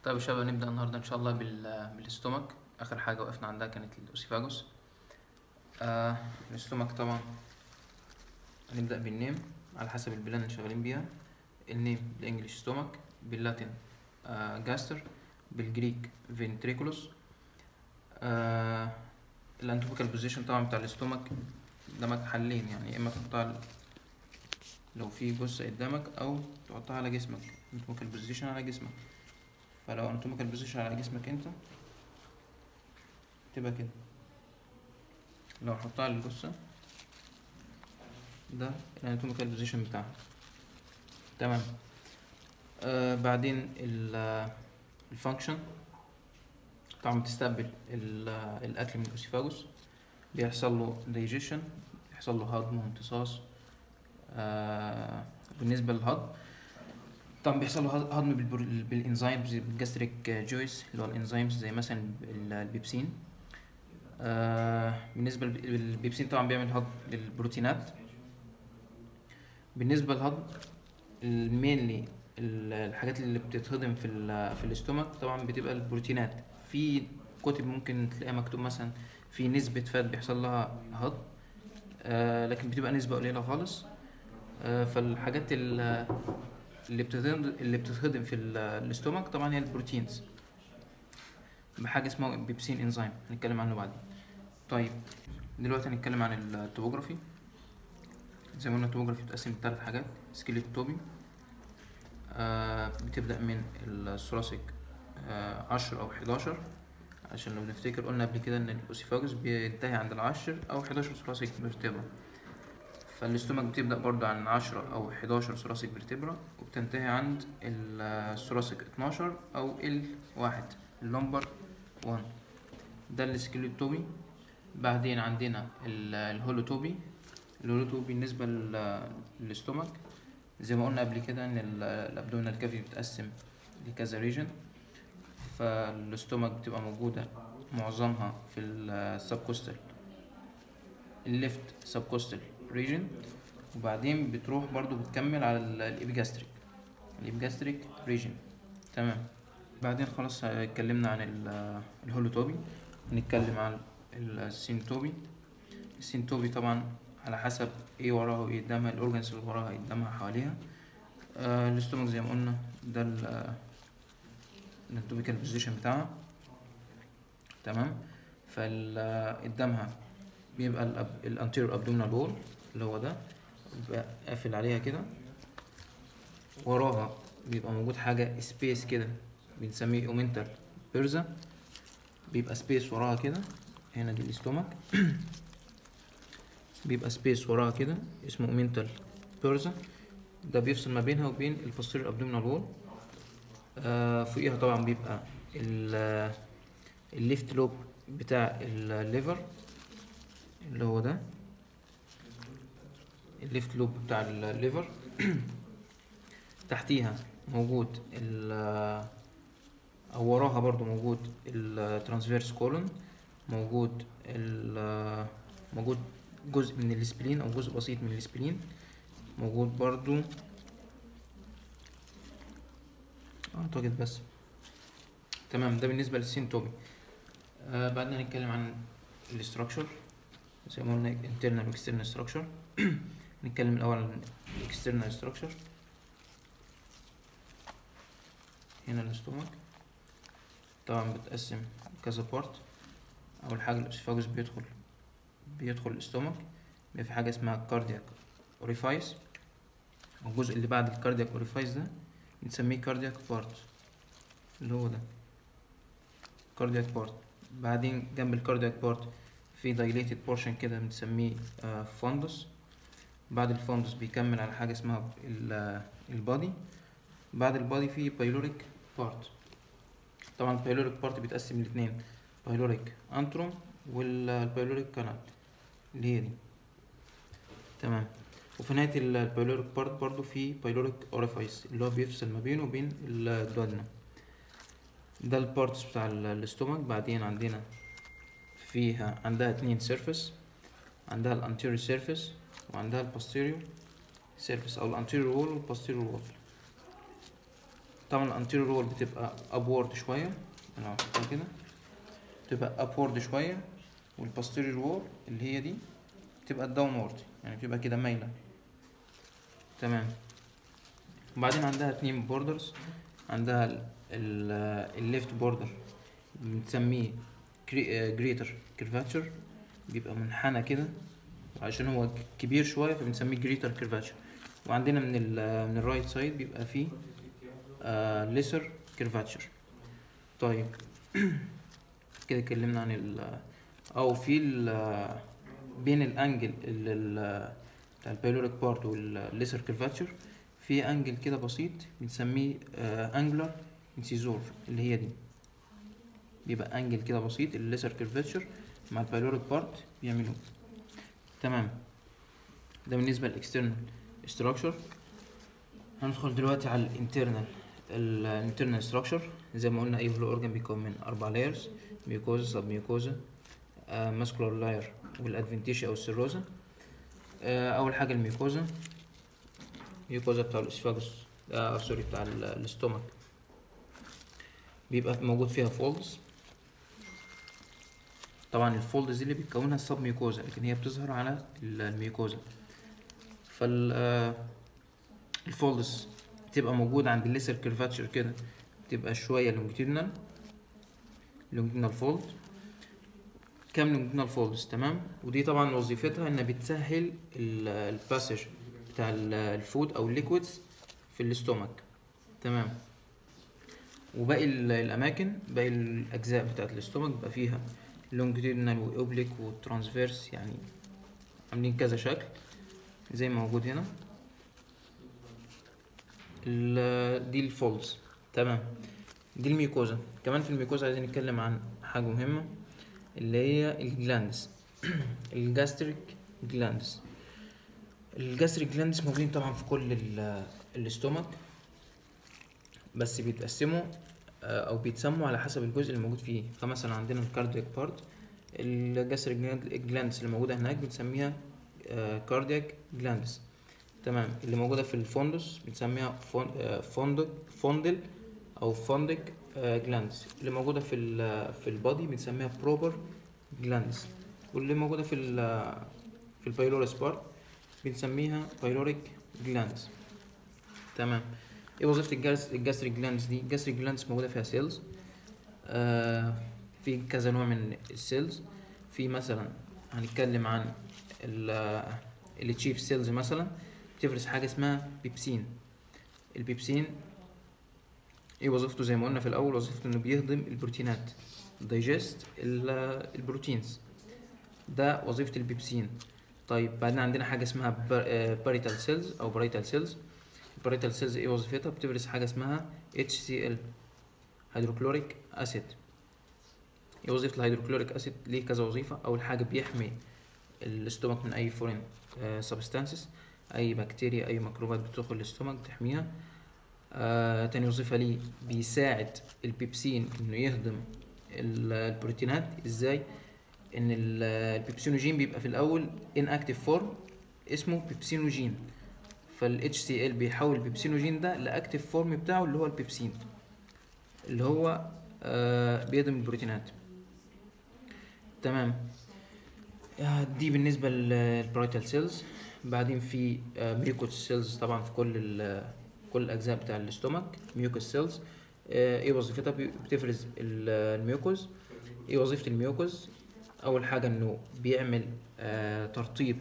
طيب يا شباب نبدأ النهاردة إن شاء الله بال بالاستومك آخر حاجة وقفنا عندها كانت الأوسيفاجوس آه الاستومك طبعا هنبدأ بالنيم على حسب البلان اللي شغالين بيها النيم بالإنجليش ستومك باللاتين آه جاستر بالجريك فينتريكولوس آه الانتوبيكال بوزيشن طبعا بتاع الاستومك قدامك حلين يعني يا إما تحطها لو في جثة قدامك أو تحطها على جسمك انتوبيكال بوزيشن على جسمك فلو اناتوميكال بوزيشن على جسمك انت تبقى كده لو حطها على الجثة ده الاناتوميكال بوزيشن بتاعها تمام آه بعدين الفانكشن طبعا بتستقبل ال- الاكل من الاوسيفاجوس بيحصل له دايجيشن بيحصل له هضم وامتصاص آه بالنسبة للهضم طبعا بيحصل له هضم بالبر- بالانزيمز بالجاستريك جويس اللي هو الانزيمز زي مثلا ال- البيبسين آه بالنسبة للب- للبيبسين طبعا بيعمل هضم للبروتينات بالنسبة للهضم المينلي الحاجات اللي بتتهضم في ال في الاستومك طبعا بتبقى البروتينات في كتب ممكن تلاقيها مكتوب مثلا في نسبة فات بيحصل لها هضم آه لكن بتبقى نسبة قليلة خالص آه فالحاجات ال- اللي بتتهضم اللي بتتهضم في ال- الاستومك طبعا هي البروتينز بحاجة اسمها بيبسين انزيم هنتكلم عنه بعدين طيب دلوقتي هنتكلم عن التوبوجرافي زي ما قلنا التوبوجرافي بتتقسم لثلاث حاجات سكيليتوبي آه بتبدأ من الثوراسيك آه عشر أو حداشر عشان لو نفتكر قلنا قبل كده إن الأوسيفاجوس بينتهي عند العشر أو حداشر ثوراسيك فيرتبرا فالاستومك بتبدأ برضه عن عشرة أو حداشر ثوراسيك فيرتبرا وبتنتهي عند الثوراسيك اتناشر أو ال واحد اللومبر وان ده السكيلوتوبي بعدين عندنا ال- الهولوتوبي الهولوتوبي بالنسبة لل- للاستومك زي ما قلنا قبل كده ان ال- الابدومينال كافي بتقسم لكذا ريجن فالاستومك بتبقى موجودة معظمها في السبكوستال الليفت سبكوستال ريجن وبعدين بتروح برضو بتكمل على ال- الابيجاستريك الابيجاستريك ريجن تمام بعدين خلاص اتكلمنا عن ال- الهولوتوبي نتكلم عن السينتوبي السينتوبي طبعا على حسب ايه وراها وايه قدامها الاورجنز اللي وراها قدامها حواليها آه الاستومك زي ما قلنا ده الانتوبيكال بوزيشن بتاعها تمام فقدامها بيبقى الانتيريور ابدومينال وول اللي هو ده بيبقى قافل عليها كده وراها بيبقى موجود حاجة سبيس كده بنسميه اومنتال بيرزا بيبقى سبيس وراها كده هنا دي الاستومك بيبقى سبيس وراها كده اسمه اومنتال بيرزا ده بيفصل ما بينها وبين البوستيريور ابدومينال وول آه فوقيها طبعا بيبقى ال- الليفت لوب بتاع الليفر اللي هو ده الليفت لوب بتاع الليفر تحتيها موجود ال او وراها برضو موجود الترانسفيرس كولون موجود ال موجود جزء من السبلين او جزء بسيط من السبلين موجود برضو اعتقد بس تمام ده بالنسبه للسينتوبي آه بعدين هنتكلم عن الاستراكشر زي ما قلنا internal و external structure نتكلم الاول عن external structure هنا الاستومك طبعا بتقسم كذا بارت اول حاجه الاسفاجوس بيدخل بيدخل الاستومك بيبقى في حاجه اسمها كاردياك اوريفايس الجزء اللي بعد الكاردياك اوريفايس ده بنسميه كاردياك بارت اللي هو ده كاردياك بارت بعدين جنب الكاردياك بارت في دايليتد بورشن كده بنسميه فوندس بعد الفوندس بيكمل على حاجه اسمها البادي بعد البادي في بايلوريك بارت طبعا البايلوريك بارت بيتقسم لاتنين بايلوريك انتروم والبايلوريك كانال اللي هي دي تمام وفي نهاية ال- البايلوريك بارت برضو في بايلوريك اوريفايس اللي هو بيفصل ما بينه وبين الدودنا ده البارتس بتاع ال- الاستومك بعدين عندنا فيها عندها اتنين سيرفيس عندها الانتيريور سيرفيس وعندها البوستيريور سيرفيس او الانتيريور وول والبوستيريور وول طبعا الانتيريور وول بتبقى ابورد شويه انا هحطها كده بتبقى ابورد شويه والباستيريور وول اللي هي دي بتبقى داونورد يعني بتبقى كده مايله تمام وبعدين عندها اتنين بوردرز عندها الليفت بوردر بنسميه جريتر كيرفاتشر بيبقى منحنى كده عشان هو كبير شويه فبنسميه جريتر كيرفاتشر وعندنا من ال من الرايت سايد بيبقى فيه ليسر كيرفاتشر طيب كده اتكلمنا عن ال او في ال بين الانجل ال- ال- بتاع البيلوريك بارت والليسر كيرفاتشر في انجل كده بسيط بنسميه انجلر انسيزور اللي هي دي بيبقى انجل كده بسيط الليسر كيرفاتشر مع البيلوريك بارت بيعملوه تمام ده بالنسبه للاكسترنال ستراكشر هندخل دلوقتي على الانترنال الانترنال ستراكشر زي ما قلنا اي فلو اورجان بيكون من اربع لايرز ميوكوزا سب ميوكوزا ماسكولار لاير والادفنتيشيا او السيروزا آه، اول حاجه الميوكوزا ميوكوزا بتاع الاسفاجوس آه سوري بتاع ال- الاستومك بيبقى موجود فيها فولدز طبعا الفولدز دي اللي بتكونها السب ميوكوزا لكن هي بتظهر على ال- الميوكوزا فال آه، الفولدز بتبقى موجودة عند الليسر كيرفاتشر كده بتبقى شوية لونجيتودينال لونجيتودينال فولد كام لونجيتودينال فولدز تمام ودي طبعا وظيفتها انها بتسهل الباسج بتاع ال- الفود او الليكويدز في الاستومك تمام وباقي ال- الاماكن باقي الاجزاء بتاعت الاستومك بيبقى فيها لونجيتودينال واوبليك وترانسفيرس يعني عاملين كذا شكل زي ما موجود هنا ال- دي الفولدز تمام دي الميوكوزا كمان في الميوكوزا عايزين نتكلم عن حاجة مهمة اللي هي الجلاندز الجاستريك جلاندز الجاستريك جلاندز موجودين طبعا في كل ال- الاستومك بس بيتقسموا آه، او بيتسموا على حسب الجزء اللي موجود فيه فمثلا عندنا الكاردياك بارت الجاستريك جلاندز اللي موجودة هناك بنسميها كاردياك جلاندز تمام اللي موجودة في الفوندس بنسميها فون- آه، فوندك فوندل أو فوندك جلاندز اللي موجودة في ال في البادي بنسميها بروبر جلاندز واللي موجودة في ال في البايلورس بارت بنسميها بايلوريك جلاندز تمام ايه وظيفة الجاس الجاستريك جلاندز دي الجاستريك جلاندز موجودة فيها سيلز آه في كذا نوع من السيلز في مثلا هنتكلم عن التشيف سيلز مثلا بتفرز حاجة اسمها بيبسين البيبسين ايه وظيفته زي ما قلنا في الاول وظيفته انه بيهضم البروتينات دايجست البروتينز ده وظيفة البيبسين طيب بعدين عندنا حاجة اسمها باريتال سيلز او برايتال سيلز الباريتال سيلز ايه وظيفتها بتفرز حاجة اسمها HCl هيدروكلوريك اسيد ايه وظيفة الهيدروكلوريك اسيد ليه كذا وظيفة اول حاجة بيحمي الاستومك من اي فورين سبستانسز اي بكتيريا اي ميكروبات بتدخل الاستومك بتحميها آه، تاني وظيفة ليه بيساعد البيبسين انه يهضم ال- البروتينات ازاي ان ال- البيبسينوجين بيبقى في الاول ان اكتيف فورم اسمه بيبسينوجين فال HCl بيحول البيبسينوجين ده لاكتيف فورم بتاعه اللي هو البيبسين اللي هو آه بيهضم البروتينات تمام آه، دي بالنسبة للبرايتال سيلز بعدين في ميوكوس سيلز طبعا في كل ال- كل الاجزاء بتاع الاستومك ميوكوس سيلز ايه وظيفتها بي- بتفرز ال- الميوكوز ايه وظيفة الميوكوز اول حاجة انه بيعمل آه، ترطيب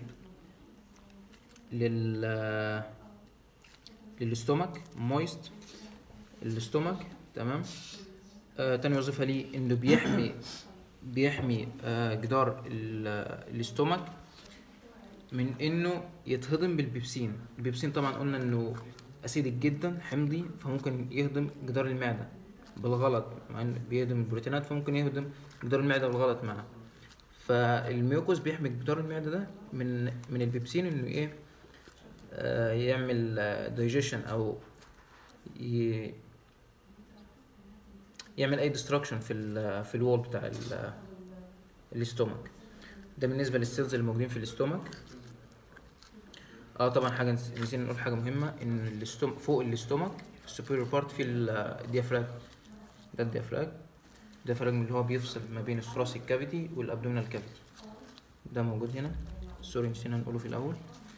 لل للاستومك مويست الاستومك تمام آه تاني وظيفة ليه انه بيحمي بيحمي آه جدار ال- الاستومك من انه يتهضم بالبيبسين البيبسين طبعا قلنا انه اسيدك جدا حمضي فممكن يهضم جدار المعدة بالغلط مع انه بيهضم البروتينات فممكن يهضم جدار المعدة بالغلط معاه فالميوكوس بيحمي جدار المعدة ده من من البيبسين انه ايه آه يعمل دايجيشن او ي... يعمل اي ديستراكشن في ال في الوول بتاع ال- الاستومك ده بالنسبه للسيلز اللي موجودين في الاستومك اه طبعا حاجه نس- نسينا نقول حاجه مهمه ان الاستوم فوق الاستومك السوبيريور بارت في الديافراج ده الديافراج الديافراج اللي هو بيفصل ما بين الثراسيك كافيتي والابدومينال كافيتي ده موجود هنا سوري نسينا نقوله في الاول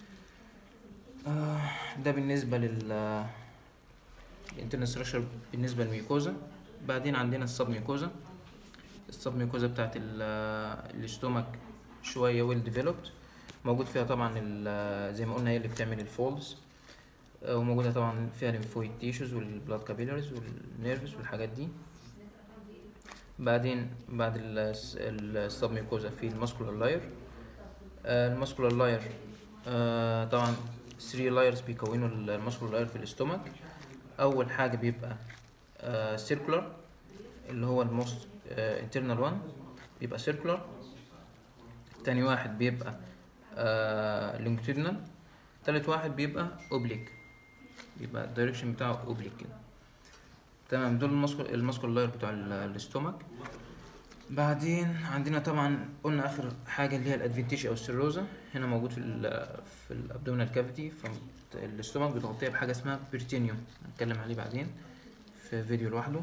آه ده بالنسبه لل الانترنال ستراكشر بالنسبه للميوكوزا بعدين عندنا السب ميوكوزا السب ميوكوزا بتاعت الاستومك شويه ويل ديفلوبد موجود فيها طبعا ال- زي ما قلنا هي اللي بتعمل الفولز وموجودة طبعا فيها الليمفويد تيشوز والبلاد كابيلاريز والنيرفز والحاجات دي بعدين بعد السب ميوكوزا في الماسكولار لاير الماسكولار لاير طبعا 3 لايرز بيكونوا الماسكولار لاير في الاستومك اول حاجه بيبقى سيركولار اللي هو الموست انترنال وان بيبقى سيركولار تاني واحد بيبقى لونجتيدنال تالت واحد بيبقى اوبليك بيبقى الدايركشن بتاعه اوبليك كده تمام دول الماسكول الماسكول لاير بتاع ال- الاستومك بعدين عندنا طبعا قلنا اخر حاجه اللي هي الادفنتيشيا او السيروزا هنا موجود في ال في الابدومينال كافيتي فالاستومك بتغطيها بحاجه اسمها بيرتينيوم هنتكلم عليه بعدين في فيديو لوحده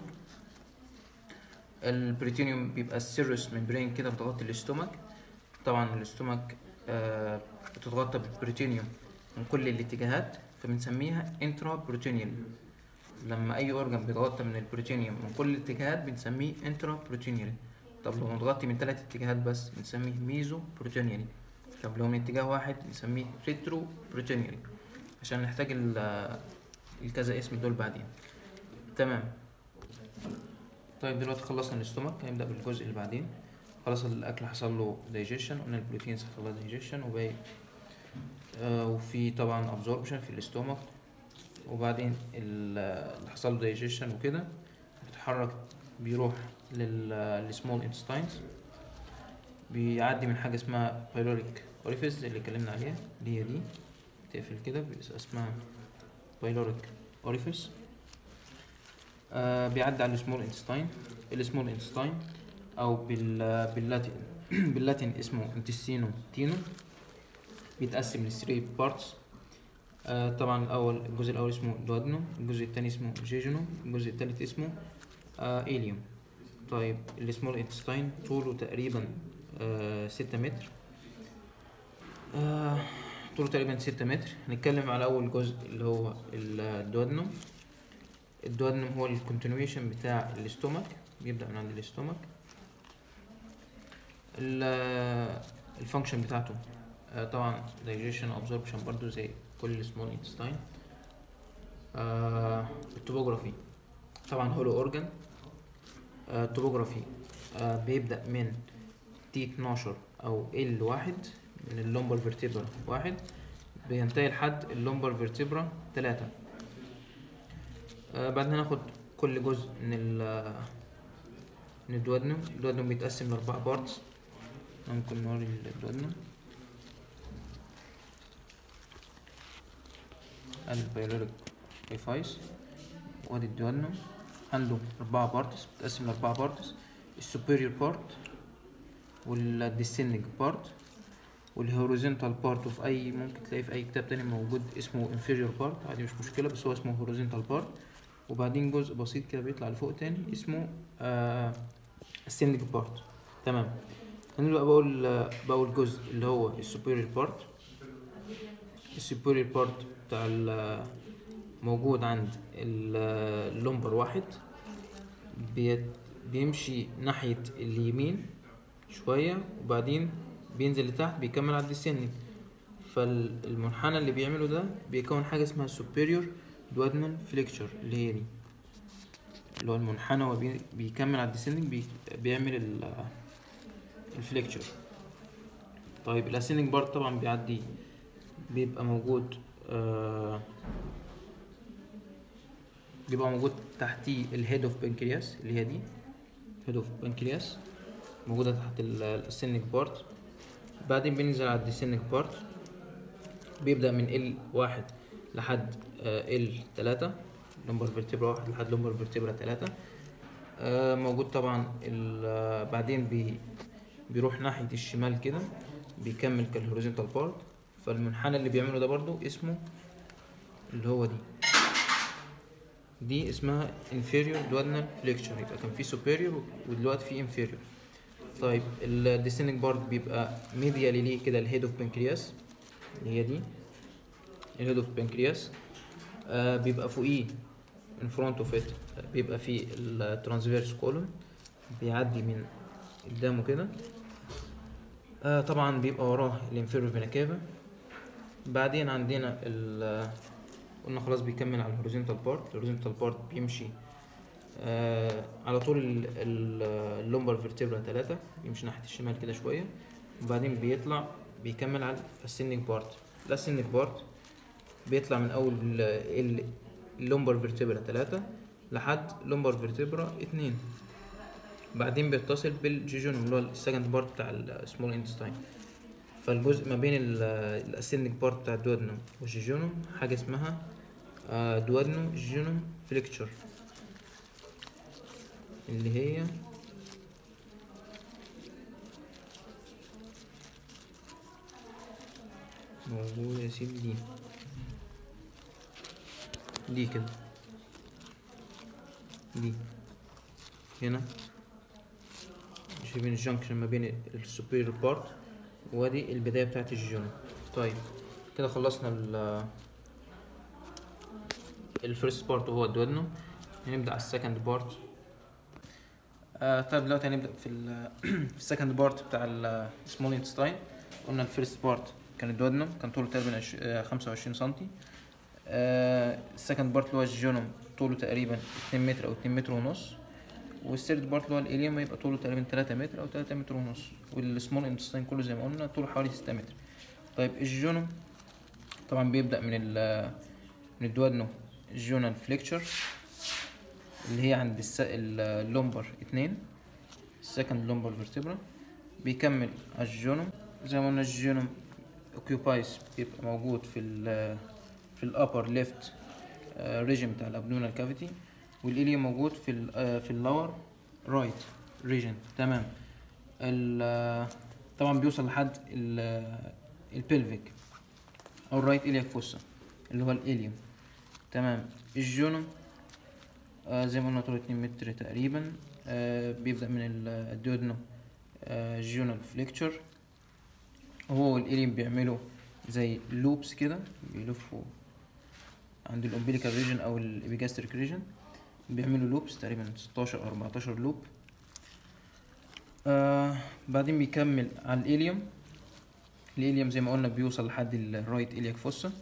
البريتينيوم بيبقى السيروس ممبرين كده بتغطي الاستومك طبعا الاستومك آه بتتغطى بالبروتينيوم من كل الاتجاهات فبنسميها انترا بروتينيال لما اي اورجان بيتغطى من البروتينيوم من كل الاتجاهات بنسميه انترا بروتينيال طب لو متغطي من ثلاث اتجاهات بس بنسميه ميزو بروتينيال طب لو من اتجاه واحد بنسميه ريترو بروتينيال عشان نحتاج ال- الكذا اسم دول بعدين تمام طيب دلوقتي خلصنا الاستومك هنبدأ بالجزء اللي بعدين خلاص الاكل حصل له دايجيشن قلنا البروتينز حصل لها دايجيشن وباقي آه وفي طبعا ابزوربشن في الاستومك وبعدين ال- اللي حصل له دايجيشن وكده بيتحرك بيروح للسمول انتستاينز بيعدي من حاجه اسمها بايلوريك اوريفيس اللي اتكلمنا عليها اللي هي دي تقفل كده بيبقى اسمها بايلوريك اوريفيس آه بيعدي على السمول انتستاين السمول انتستاين او بال باللاتين باللاتين اسمه انتستينو تينو بيتقسم لثري بارتس آه طبعا الاول الجزء الاول اسمه دوادنو الجزء الثاني اسمه جيجونو الجزء الثالث اسمه آه إليوم طيب السمول انتستاين طوله تقريبا آه ستة متر آه طوله تقريبا ستة متر هنتكلم على اول جزء اللي هو الدوادنوم الدوادنوم هو الكونتينيويشن بتاع الاستومك بيبدأ من عند الاستومك الفانكشن بتاعته آه، طبعا digestion absorption برضو زي كل السمول intestine آه التوبوجرافي طبعا هولو اورجان آه التوبوجرافي آه بيبدأ من تي 12 او ال واحد من اللومبر فيرتيبرا واحد بينتهي لحد اللومبر فيرتيبرا تلاتة آه بعدين هناخد كل جزء من ال من الدوادنوم الدوادنوم بيتقسم لأربع بارتس ممكن نوري الدوادنوم البيولوجيك ايفايس وادي الدوادنوم عنده أربعة بارتس بتقسم لأربعة بارتس السوبيريور بارت والديسندنج بارت والهوريزونتال بارت وفي أي ممكن تلاقيه في أي كتاب تاني موجود اسمه inferior بارت عادي مش مشكلة بس هو اسمه هوريزونتال بارت وبعدين جزء بسيط كده بيطلع لفوق تاني اسمه آه ascending بارت تمام هنبدأ بقول بقول جزء اللي هو السوبيريور بارت السوبيريور بارت بتاع ال- موجود عند ال- اللومبر واحد بيت- بيمشي ناحية اليمين شوية وبعدين بينزل لتحت بيكمل على الديسندنج فالمنحنى اللي بيعمله ده بيكون حاجة اسمها superior duodenal flexure اللي هي دي اللي هو المنحنى هو بي- بيكمل على الديسندنج بي بيعمل ال- الفليكتشر طيب الاسندنج بارت طبعا بيعدي بيبقى موجود آه بيبقى موجود تحتيه الهيد اوف بنكرياس اللي هي دي هيد اوف بنكرياس موجودة تحت الاسندنج بارت بعدين بينزل على الديسندنج بارت بيبدأ من ال واحد لحد ال تلاتة لومبر فيرتبرا واحد لحد لومبر فيرتبرا تلاتة آه، موجود طبعا ال- آه، بعدين بي بيروح ناحية الشمال كده بيكمل كالهوريزونتال بارت فالمنحنى اللي بيعمله ده برضو اسمه اللي هو دي دي اسمها inferior duodenal flexure يبقى كان في superior ودلوقتي في inferior طيب ال descending part بيبقى medially ليه كده الهيد اوف بنكرياس اللي هي دي الهيد اوف بنكرياس آه بيبقى فوقيه in front of it بيبقى في الترانسفيرس كولوم بيعدي من قدامه كده آه طبعا بيبقى وراه الانفيرو فينا كافا بعدين عندنا ال قلنا خلاص بيكمل على الهوريزونتال بارت الهوريزونتال بارت بيمشي آه على طول اللومبر فيرتبرا ثلاثة بيمشي ناحية الشمال كده شوية وبعدين بيطلع بيكمل على الاسندنج بارت الاسندنج بارت بيطلع من اول اللومبر فيرتبرا ثلاثة لحد لومبر فيرتبرا اتنين بعدين بيتصل بالجيجونوم اللي هو السكند بارت بتاع السمول انتستاين فالجزء ما بين الاسندنج بارت بتاع الدوادنوم والجيجونوم حاجه اسمها دوادنو جيجونوم فليكتشر اللي هي موجودة يا سيدي دي دي كده دي هنا شايفين الجنكشن ما بين السوبيريور بارت وادي البداية بتاعت الجيجونوم طيب كده خلصنا ال الفيرست بارت وهو الدوادنوم هنبدأ على السكند بارت آه طيب دلوقتي هنبدأ في ال في السكند بارت بتاع السمول انتستاين قلنا الفيرست بارت كان الدوادنوم كان طوله تقريبا خمسة وعشرين سنتي آه السكند بارت اللي هو الجيجونوم طوله تقريبا اتنين متر أو اتنين متر ونص والثيرد بارت اللي هو الاليوم يبقى طوله تقريبا 3 متر او 3 متر ونص والسمول انتستين كله زي ما قلنا طوله حوالي 6 متر طيب الجونوم طبعا بيبدا من ال من الدوادنو جونال فليكتشر اللي هي عند اللومبر اتنين السكند لومبر فيرتبرا بيكمل على الجونوم زي ما قلنا الجونوم اوكيوبايز بيبقى موجود في ال في الابر ليفت ريجن بتاع الابدومينال كافيتي والإليوم موجود في ال في اللور رايت ريجن تمام طبعا بيوصل لحد البلفيك او الرايت إلياك فوسا اللي هو الإليوم تمام الجونوم آه زي ما قلنا طوله 2 متر تقريبا آه بيبدأ من الديودنو آه جونال فليكتشر هو والإليوم بيعملوا زي لوبس كده بيلفوا عند الأمبليكال ريجن أو الإبيجاستريك ريجن بيعملوا لوبس تقريبا 16 او 14 لوب آه بعدين بيكمل على الإليوم الإليوم زي ما قلنا بيوصل لحد الرايت إلياك فوسا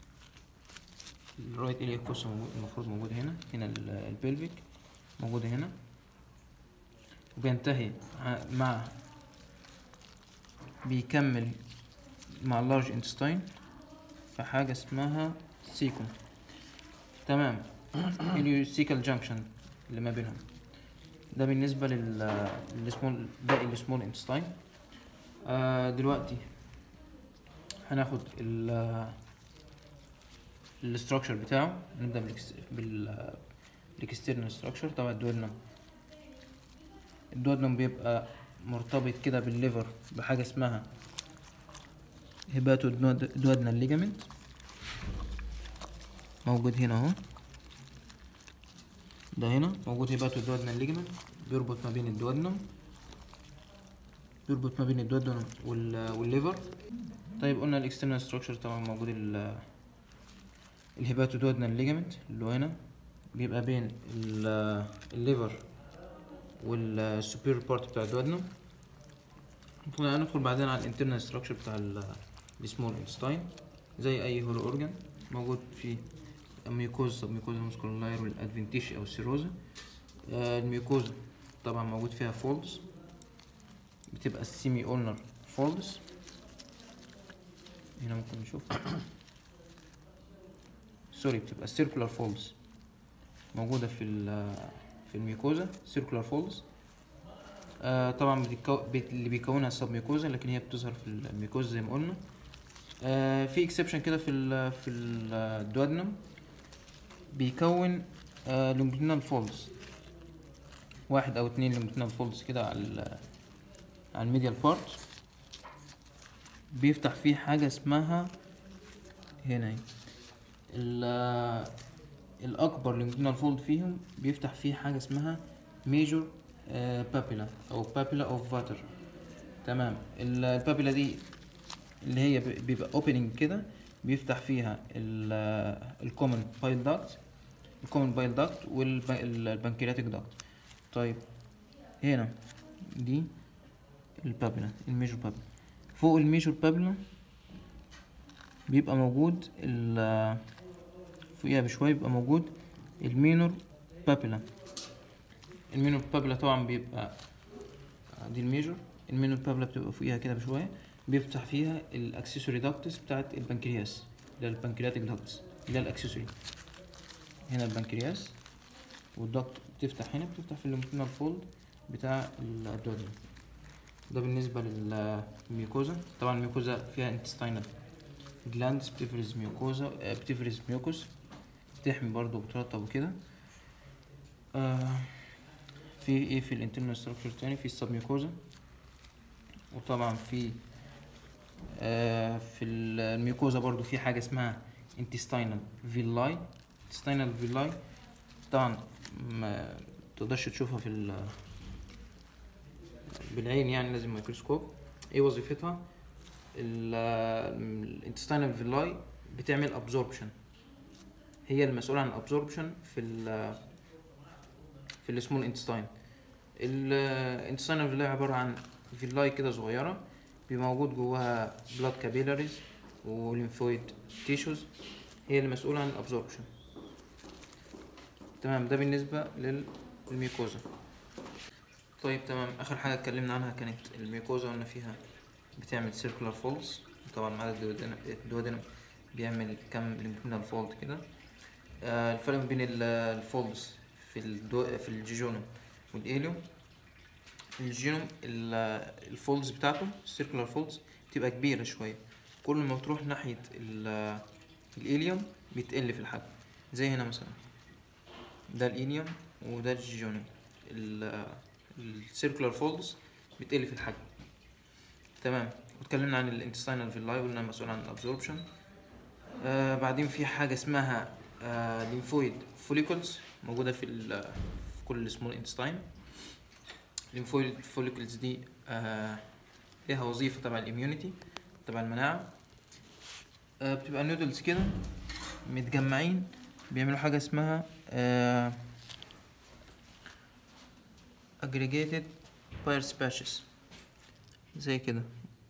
الرايت إلياك فوسا المفروض موجود هنا هنا البلفيك موجودة هنا وبينتهي مع بيكمل مع اللارج انتستاين في حاجة اسمها سيكوم تمام اليوسيكال جانكشن اللي ما بينهم ده بالنسبة لل للسمول باقي السمول انتستاين آه دلوقتي هناخد ال الاستراكشر بتاعه نبدأ بال بالاكسترنال ستراكشر طبعا الدوادنم الدوادنم بيبقى مرتبط كده بالليفر بحاجة اسمها هيباتو دوادنال ليجامنت موجود هنا اهو ده هنا موجود هيباتو دوادنال ليجمنت بيربط ما بين الدوادنم بيربط ما بين الدوادنم والليفر طيب قلنا الاكسترنال ستراكشر طبعا موجود الهيباتو دوادنال ليجمنت اللي هو هنا بيبقى بين الليفر والسوبيريور بارت بتاع الدوادنم ندخل بعدين على الانترنال ستراكشر بتاع السمول انتستاين زي اي هولو اورجان موجود في الميوكوزا سب ميوكوزا مسكولاير والادفنتيشي او السيروزا آه الميوكوزا طبعا موجود فيها فولدز بتبقى السيمي اولنر فولدز هنا ممكن نشوف سوري بتبقى السيركولار فولدز موجودة في في الميوكوزا سيركولار فولدز آه طبعا بتكو... بت... اللي بيكونها السب ميوكوزا لكن هي بتظهر في الميوكوزا زي ما قلنا آه في اكسبشن كده في ال في الدوادنم بيكون آه لونجيتودينال فولدز واحد او اتنين لونجيتودينال فولدز كده على ال على الميديال بارت بيفتح فيه حاجة اسمها هنا ال الاكبر لونجيتودينال فولد فيهم بيفتح فيه حاجه اسمها ميجور بابيلا او بابيلا اوف فاتر تمام ال- البابيلا دي اللي هي ب- بيبقى اوبننج كده بيفتح فيها الكومن بايل داكت الكومن بايل داكت والبنكرياتيك داكت طيب هنا دي البابيلا الميجور بابيلا فوق الميجور بابيلا بيبقى موجود ال فوقيها بشوية بيبقى موجود المينور بابيلا المينور بابيلا طبعا بيبقى دي الميجور المينور بابيلا بتبقى فوقيها كده بشوية بيفتح فيها الاكسسوري داكتس بتاعت البنكرياس اللي هي البنكرياتيك داكتس اللي هي الاكسسوري هنا البنكرياس والدكت بتفتح هنا بتفتح في الليمفينال فولد بتاع الدودن ده بالنسبة للميوكوزا طبعا الميوكوزا فيها انتستينال جلاندز بتفرز ميوكوزا آه، بتفرز ميوكوس بتحمي برضه وبترطب وكده آه في ايه في الانترنال ستراكشر تاني في السبميوكوزا وطبعا في آه في الميوكوزا برضو في حاجة اسمها intestinal villi intestinal villi طبعا ما تقدرش تشوفها في ال بالعين يعني لازم ميكروسكوب ايه وظيفتها الانتستينال فيلاي بتعمل ابزوربشن هي المسؤولة عن الابزوربشن في ال في السمول انتستين الانتستينال فيلاي عبارة عن فيلاي كده صغيرة بيبقى موجود جواها بلاد كابيلاريز وليمفويد تيشوز هي المسؤولة عن الابزوربشن تمام ده بالنسبة للميكوزا طيب تمام اخر حاجة اتكلمنا عنها كانت الميكوزا قلنا فيها بتعمل سيركولار فولز طبعا مع الدودنم بيعمل كم ليمفينال فولد كده آه الفرق بين الفولدز في الدو في الجيجونوم والإيليوم الجينوم ال- الفولدز بتاعته السيركولار فولدز بتبقى كبيرة شوية كل ما بتروح ناحية ال- الإيليوم بتقل في الحجم زي هنا مثلا ده الإيليوم وده الجيجونوم السيركولار فولدز بتقل في الحجم تمام واتكلمنا عن الانتستينال فيلاي قلنا مسؤول عن الابزوربشن آه بعدين في حاجة اسمها آه ليمفويد فوليكلز موجودة في, ال- في كل سمول انتستين الليمفويد فوليكلز دي آه ليها وظيفة تبع الاميونيتي تبع المناعة آه بتبقى نودلز كده متجمعين بيعملوا حاجة اسمها آه aggregated pyrspaches زي كده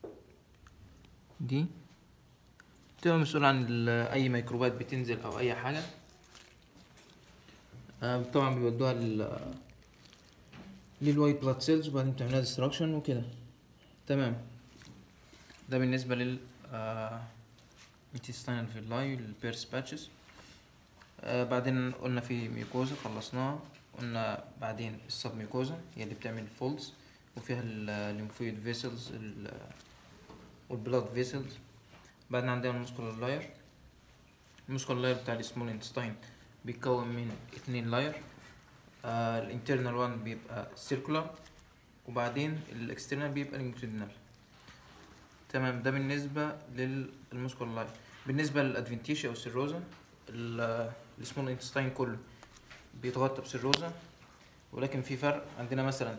دي بتبقى مسؤول عن ال- اي ميكروبات بتنزل او اي حاجة آه، طبعا بيودوها لل للوايت بلاد سيلز وبعدين بتعملها ديستراكشن وكده تمام ده بالنسبة لل آه intestinal villi البيرس باتشز آه بعدين قلنا في ميوكوزا خلصناها قلنا بعدين السب ميوكوزا هي اللي بتعمل فولدز وفيها الليمفويد فيسلز والبلاد فيسلز بعدين عندنا المسكولار لاير المسكولار لاير بتاع السمول انتستين بيتكون من اتنين لاير آه الانترنال وان بيبقى سيركولار وبعدين الاكسترنال بيبقى لونجيتودينال تمام ده بالنسبة للمسكولار لاير بالنسبة للادفنتيشيا او السيروزا ال- السمول انتستين كله بيتغطى بسيروزا ولكن في فرق عندنا مثلا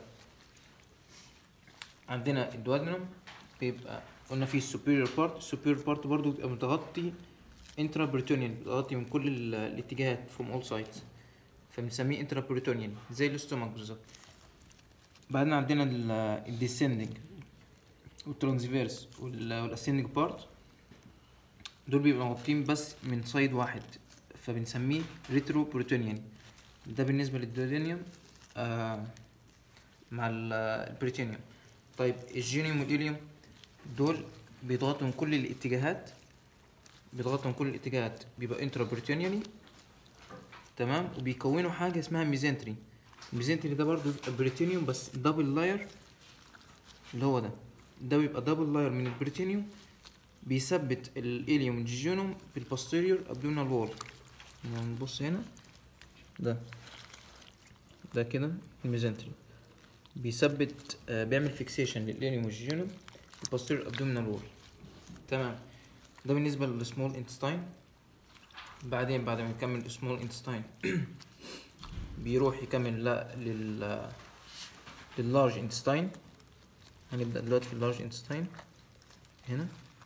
عندنا الدوادنوم بيبقى قلنا فيه السوبيريور بارت السوبيريور بارت برضو بيبقى متغطي انترا بريتونيان متغطي من كل ال- الاتجاهات from all sides فبنسميه انترا بريتونيان زي الاستومك بالظبط بعدين عندنا الديسندنج والترانسفيرس والاسندنج بارت دول بيبقوا مغطين بس من سايد واحد فبنسميه ريترو بريتونيان ده بالنسبة للدودينيوم آه مع ال- البريتونيوم طيب الجينيوم والإيليوم دول بيضغطوا من كل الاتجاهات بيضغطوا من كل الاتجاهات بيبقى انترا بريتونياني تمام وبيكونوا حاجة اسمها ميزنتري الميزنتري ده برضو بيبقى بريتونيوم بس دبل لاير اللي هو ده ده بيبقى دبل لاير من البريتونيوم بيثبت الإيليوم والجيجونوم في البوستيريور ابدومينال وول يعني نبص هنا ده ده كده الميزنتري بيثبت آه، بيعمل فيكسيشن للإيليوم والجيجونوم في البوستيريور ابدومينال وول تمام ده بالنسبة للسمول انتستاين بعدين بعد ما يكمل سمول انتستاين بيروح يكمل لا لل لللارج انتستاين هنبدأ دلوقتي في اللارج انتستاين هنا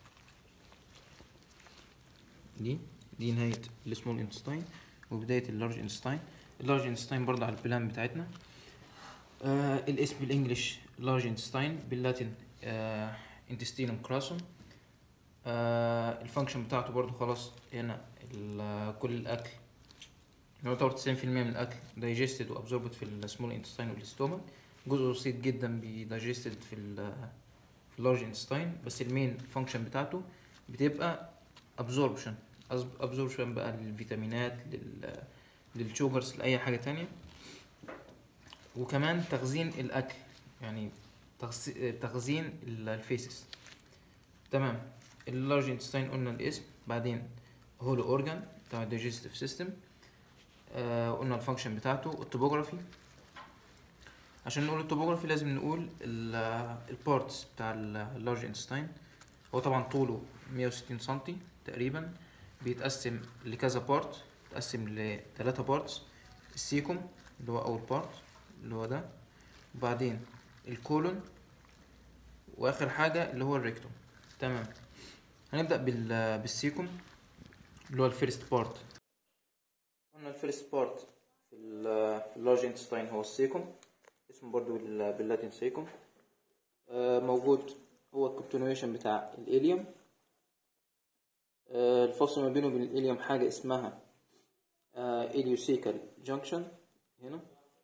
دي دي نهاية السمول انتستاين وبداية اللارج انتستاين اللارج انتستاين برضه على البلان بتاعتنا آه الاسم بالانجلش لارج انتستاين باللاتين آه انتستينوم كراسوم آه الفانكشن بتاعته برضه خلاص هنا ال- كل الاكل يعتبر تسعين في المية من الأكل digested وabsorbed في السمول intestine والاستومك جزء بسيط جدا بي digested في ال في اللارج intestine بس المين فانكشن بتاعته بتبقى absorption أز- absorption بقى للفيتامينات لل للشوجرز لأي حاجة تانية وكمان تخزين الأكل يعني تخز- تخزين ال- الفيسس تمام اللارج انتستاين قلنا الاسم بعدين هولو اورجان بتاع الديجستيف سيستم آه قلنا الفانكشن بتاعته التوبوجرافي عشان نقول التوبوجرافي لازم نقول البارتس بتاع اللارج انتستاين هو طبعا طوله 160 سنتي تقريبا بيتقسم لكذا بارت بيتقسم لثلاثة بارتس السيكوم اللي هو أول بارت اللي هو ده وبعدين الكولون وآخر حاجة اللي هو الريكتوم تمام هنبدأ بال بالسيكوم اللي هو الفيرست بارت قلنا الفيرست بارت في ال- في اللارج انتستاين هو السيكوم اسمه برضو بال- باللاتين سيكوم آه، موجود هو الكونتينيويشن بتاع الإليوم آه، الفاصل ما بينه وبين الإليوم حاجة اسمها إليوسيكال جانكشن هنا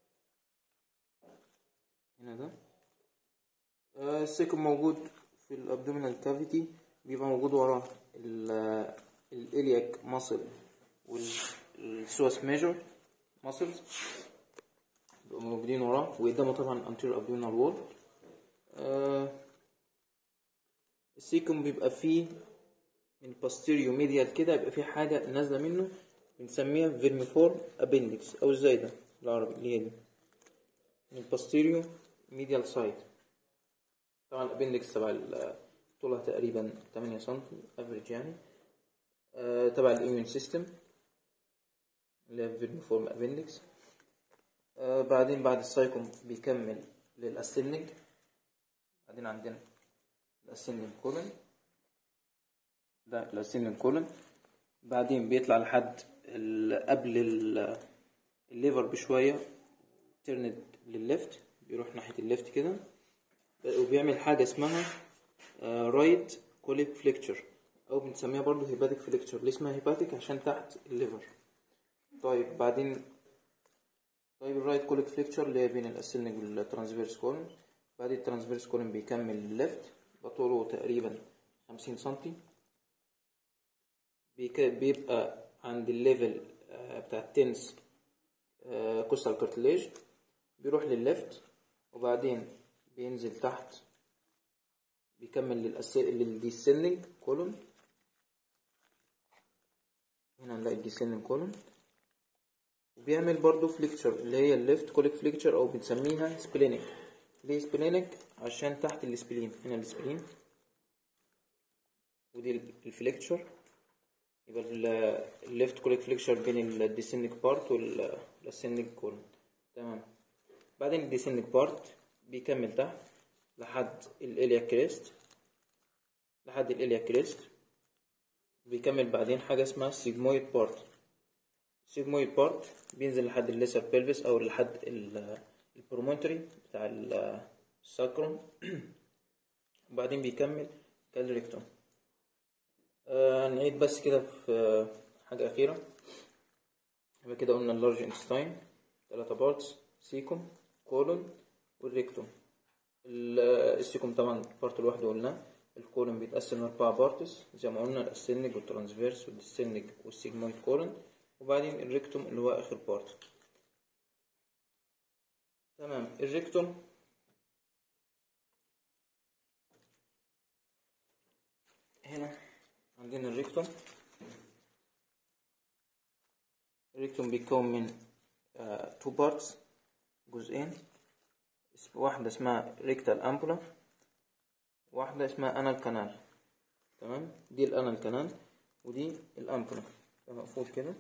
هنا ده آه، السيكوم موجود في الابدومينال كافيتي بيبقى موجود وراه ال- الإلياك ماسل والسوس ميجور ماسلز بيبقوا موجودين وراه وقدامه طبعا anterior abdominal wall آه، السيكوم بيبقى فيه من posterior medial كده يبقى فيه حاجة نازلة منه بنسميها vermiform appendix أو ازاي ده بالعربي اللي هي دي من posterior medial side طبعا الابندكس تبع ال- طولها تقريبا 8 سم افريج يعني آه، تبع الاميون سيستم اللي هي فيرميفورم ابندكس آه، بعدين بعد السايكوم بيكمل للاسيلنج بعدين عندنا الاسيلنج كولن ده الاسيلنج كولن بعدين بيطلع لحد ال- قبل ال- الليفر بشوية ترند للليفت بيروح ناحية الليفت كده وبيعمل حاجة اسمها رايت كوليك فليكتشر أو بنسميها برضو هيباتيك فليكتشر ليه اسمها هيباتيك عشان تحت الليفر طيب بعدين طيب الرايت كوليك فليكتشر اللي هي بين الاسيلنج والترانسفيرس كولن بعد الترانسفيرس كولن بيكمل للليفت بطوله تقريبا خمسين سنتي بيك- بيبقى عند الليفل آه، بتاع التنس كوستال كارتليج بيروح للليفت وبعدين بينزل تحت بيكمل للأس... للديسندنج كولون هنا نلاقي الديسندنج كولون وبيعمل برضو فليكتشر اللي هي الليفت كوليك فليكتشر او بنسميها سبلينك ليه سبلينك عشان تحت السبلين هنا السبلين ودي الفليكتشر يبقى الليفت كوليك فليكشر بين الديسندنج بارت والاسندنج كولون تمام بعدين الديسندنج بارت بيكمل تحت لحد الاليا كريست لحد الاليا كريست بيكمل بعدين حاجة اسمها سيجمويد بارت السيجمويد بارت بينزل لحد الليسر بيلفس او لحد ال- البرومونتري بتاع ال- الساكروم وبعدين بيكمل كالريكتوم آه نعيد بس كده في آه، حاجة أخيرة يبقى كده قلنا اللارج انتستاين ثلاثة بارتس سيكوم كولون والريكتوم ال- السيكوم طبعا بارت لوحده قلنا الكولون بيتقسم لأربعة بارتس زي ما قلنا الاسندج والترانسفيرس والديسندج والسيجمويد كولون وبعدين الريكتوم اللي هو آخر بارت تمام الريكتوم هنا عندنا الريكتوم الريكتوم بيتكون من تو بارتس جزئين اسم- واحدة اسمها ريكتال أمبولا واحدة اسمها أنال كانال تمام دي الأنال كانال ودي الأمبولا مقفول كده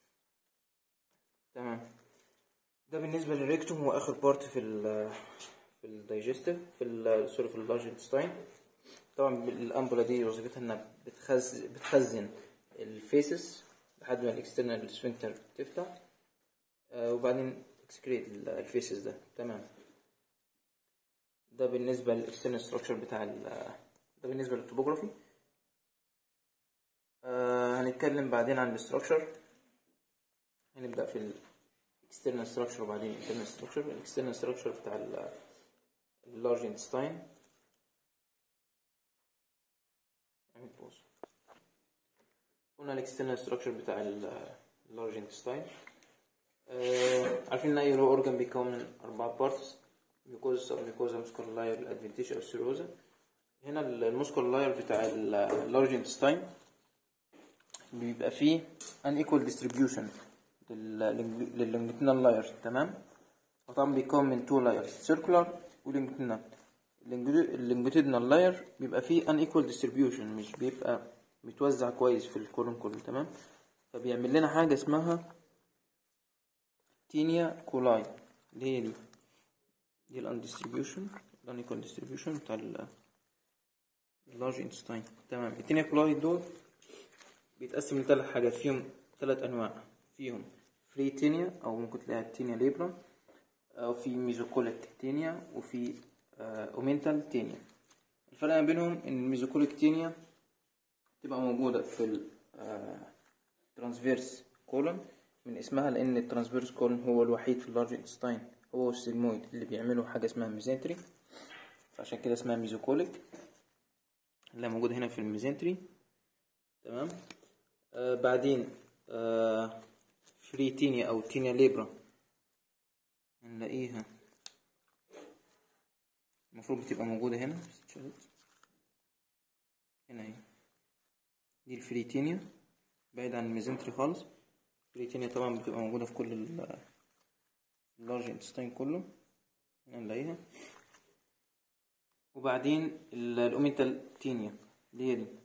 تمام ده بالنسبة للريكتوم هو آخر بارت في ال في الدايجستيف في ال سوري في اللارج انتستاين طبعا الأمبولا دي وظيفتها إنها بتخزن بتخزن الفيسس لحد ما الاكسترنال سفنكتر تفتح آه وبعدين اكسكريت الفيسز ده تمام ده بالنسبة للاكسترنال ستراكشر بتاع ال ده بالنسبة للتوبوجرافي آه هنتكلم بعدين عن الاستراكشر هنبدأ في الاكسترنال ستراكشر وبعدين الانترنال ستراكشر الاكسترنال ستراكشر بتاع اللارج انتستاين نعمل بوز قلنا الاكسترنال ستراكشر بتاع اللارج انتستاين آه عارفين ان اي رو اورجان بيتكون من اربع بارتس ميكوزا سب ميكوزا مسكر لاير الادفنتيشن والسيروزا هنا المسكر لاير بتاع اللارج انتستاين بيبقى فيه ان ايكوال ديستريبيوشن لللونجيتنال لاير تمام وطبعا بيكون من تو لايرز سيركولار ولونجيتنال اللونجيتنال لاير بيبقى فيه ان ايكوال ديستريبيوشن مش بيبقى متوزع كويس في الكولون كله تمام فبيعمل لنا حاجه اسمها تينيا كولاي اللي هي دي دي الان ديستريبيوشن الان ايكوال ديستريبيوشن بتاع اللارج انتستاين تمام التينيا كولاي دول بيتقسم لثلاث حاجات فيهم ثلاث انواع فيهم فري تينيا او ممكن تلاقيها تينيا ليبرا او في ميزوكوليك تينيا وفي اومنتال تينيا الفرق ما بينهم ان الميزوكوليك تينيا تبقى موجوده في الترانسفيرس كولون من اسمها لان الترانسفيرس كولون هو الوحيد في اللارج انتستاين هو السيجمويد اللي بيعملوا حاجه اسمها ميزنتري فعشان كده اسمها ميزوكوليك اللي موجوده هنا في الميزنتري تمام آه بعدين آه فري تينيا او تينيا ليبرا هنلاقيها المفروض بتبقى موجودة هنا هنا اهي دي الفري تينيا بعيد عن الميزنتري خالص الفري تينيا طبعا بتبقى موجودة في كل اللارج انتستين كله هنا نلاقيها وبعدين الاوميتال تينيا اللي هي دي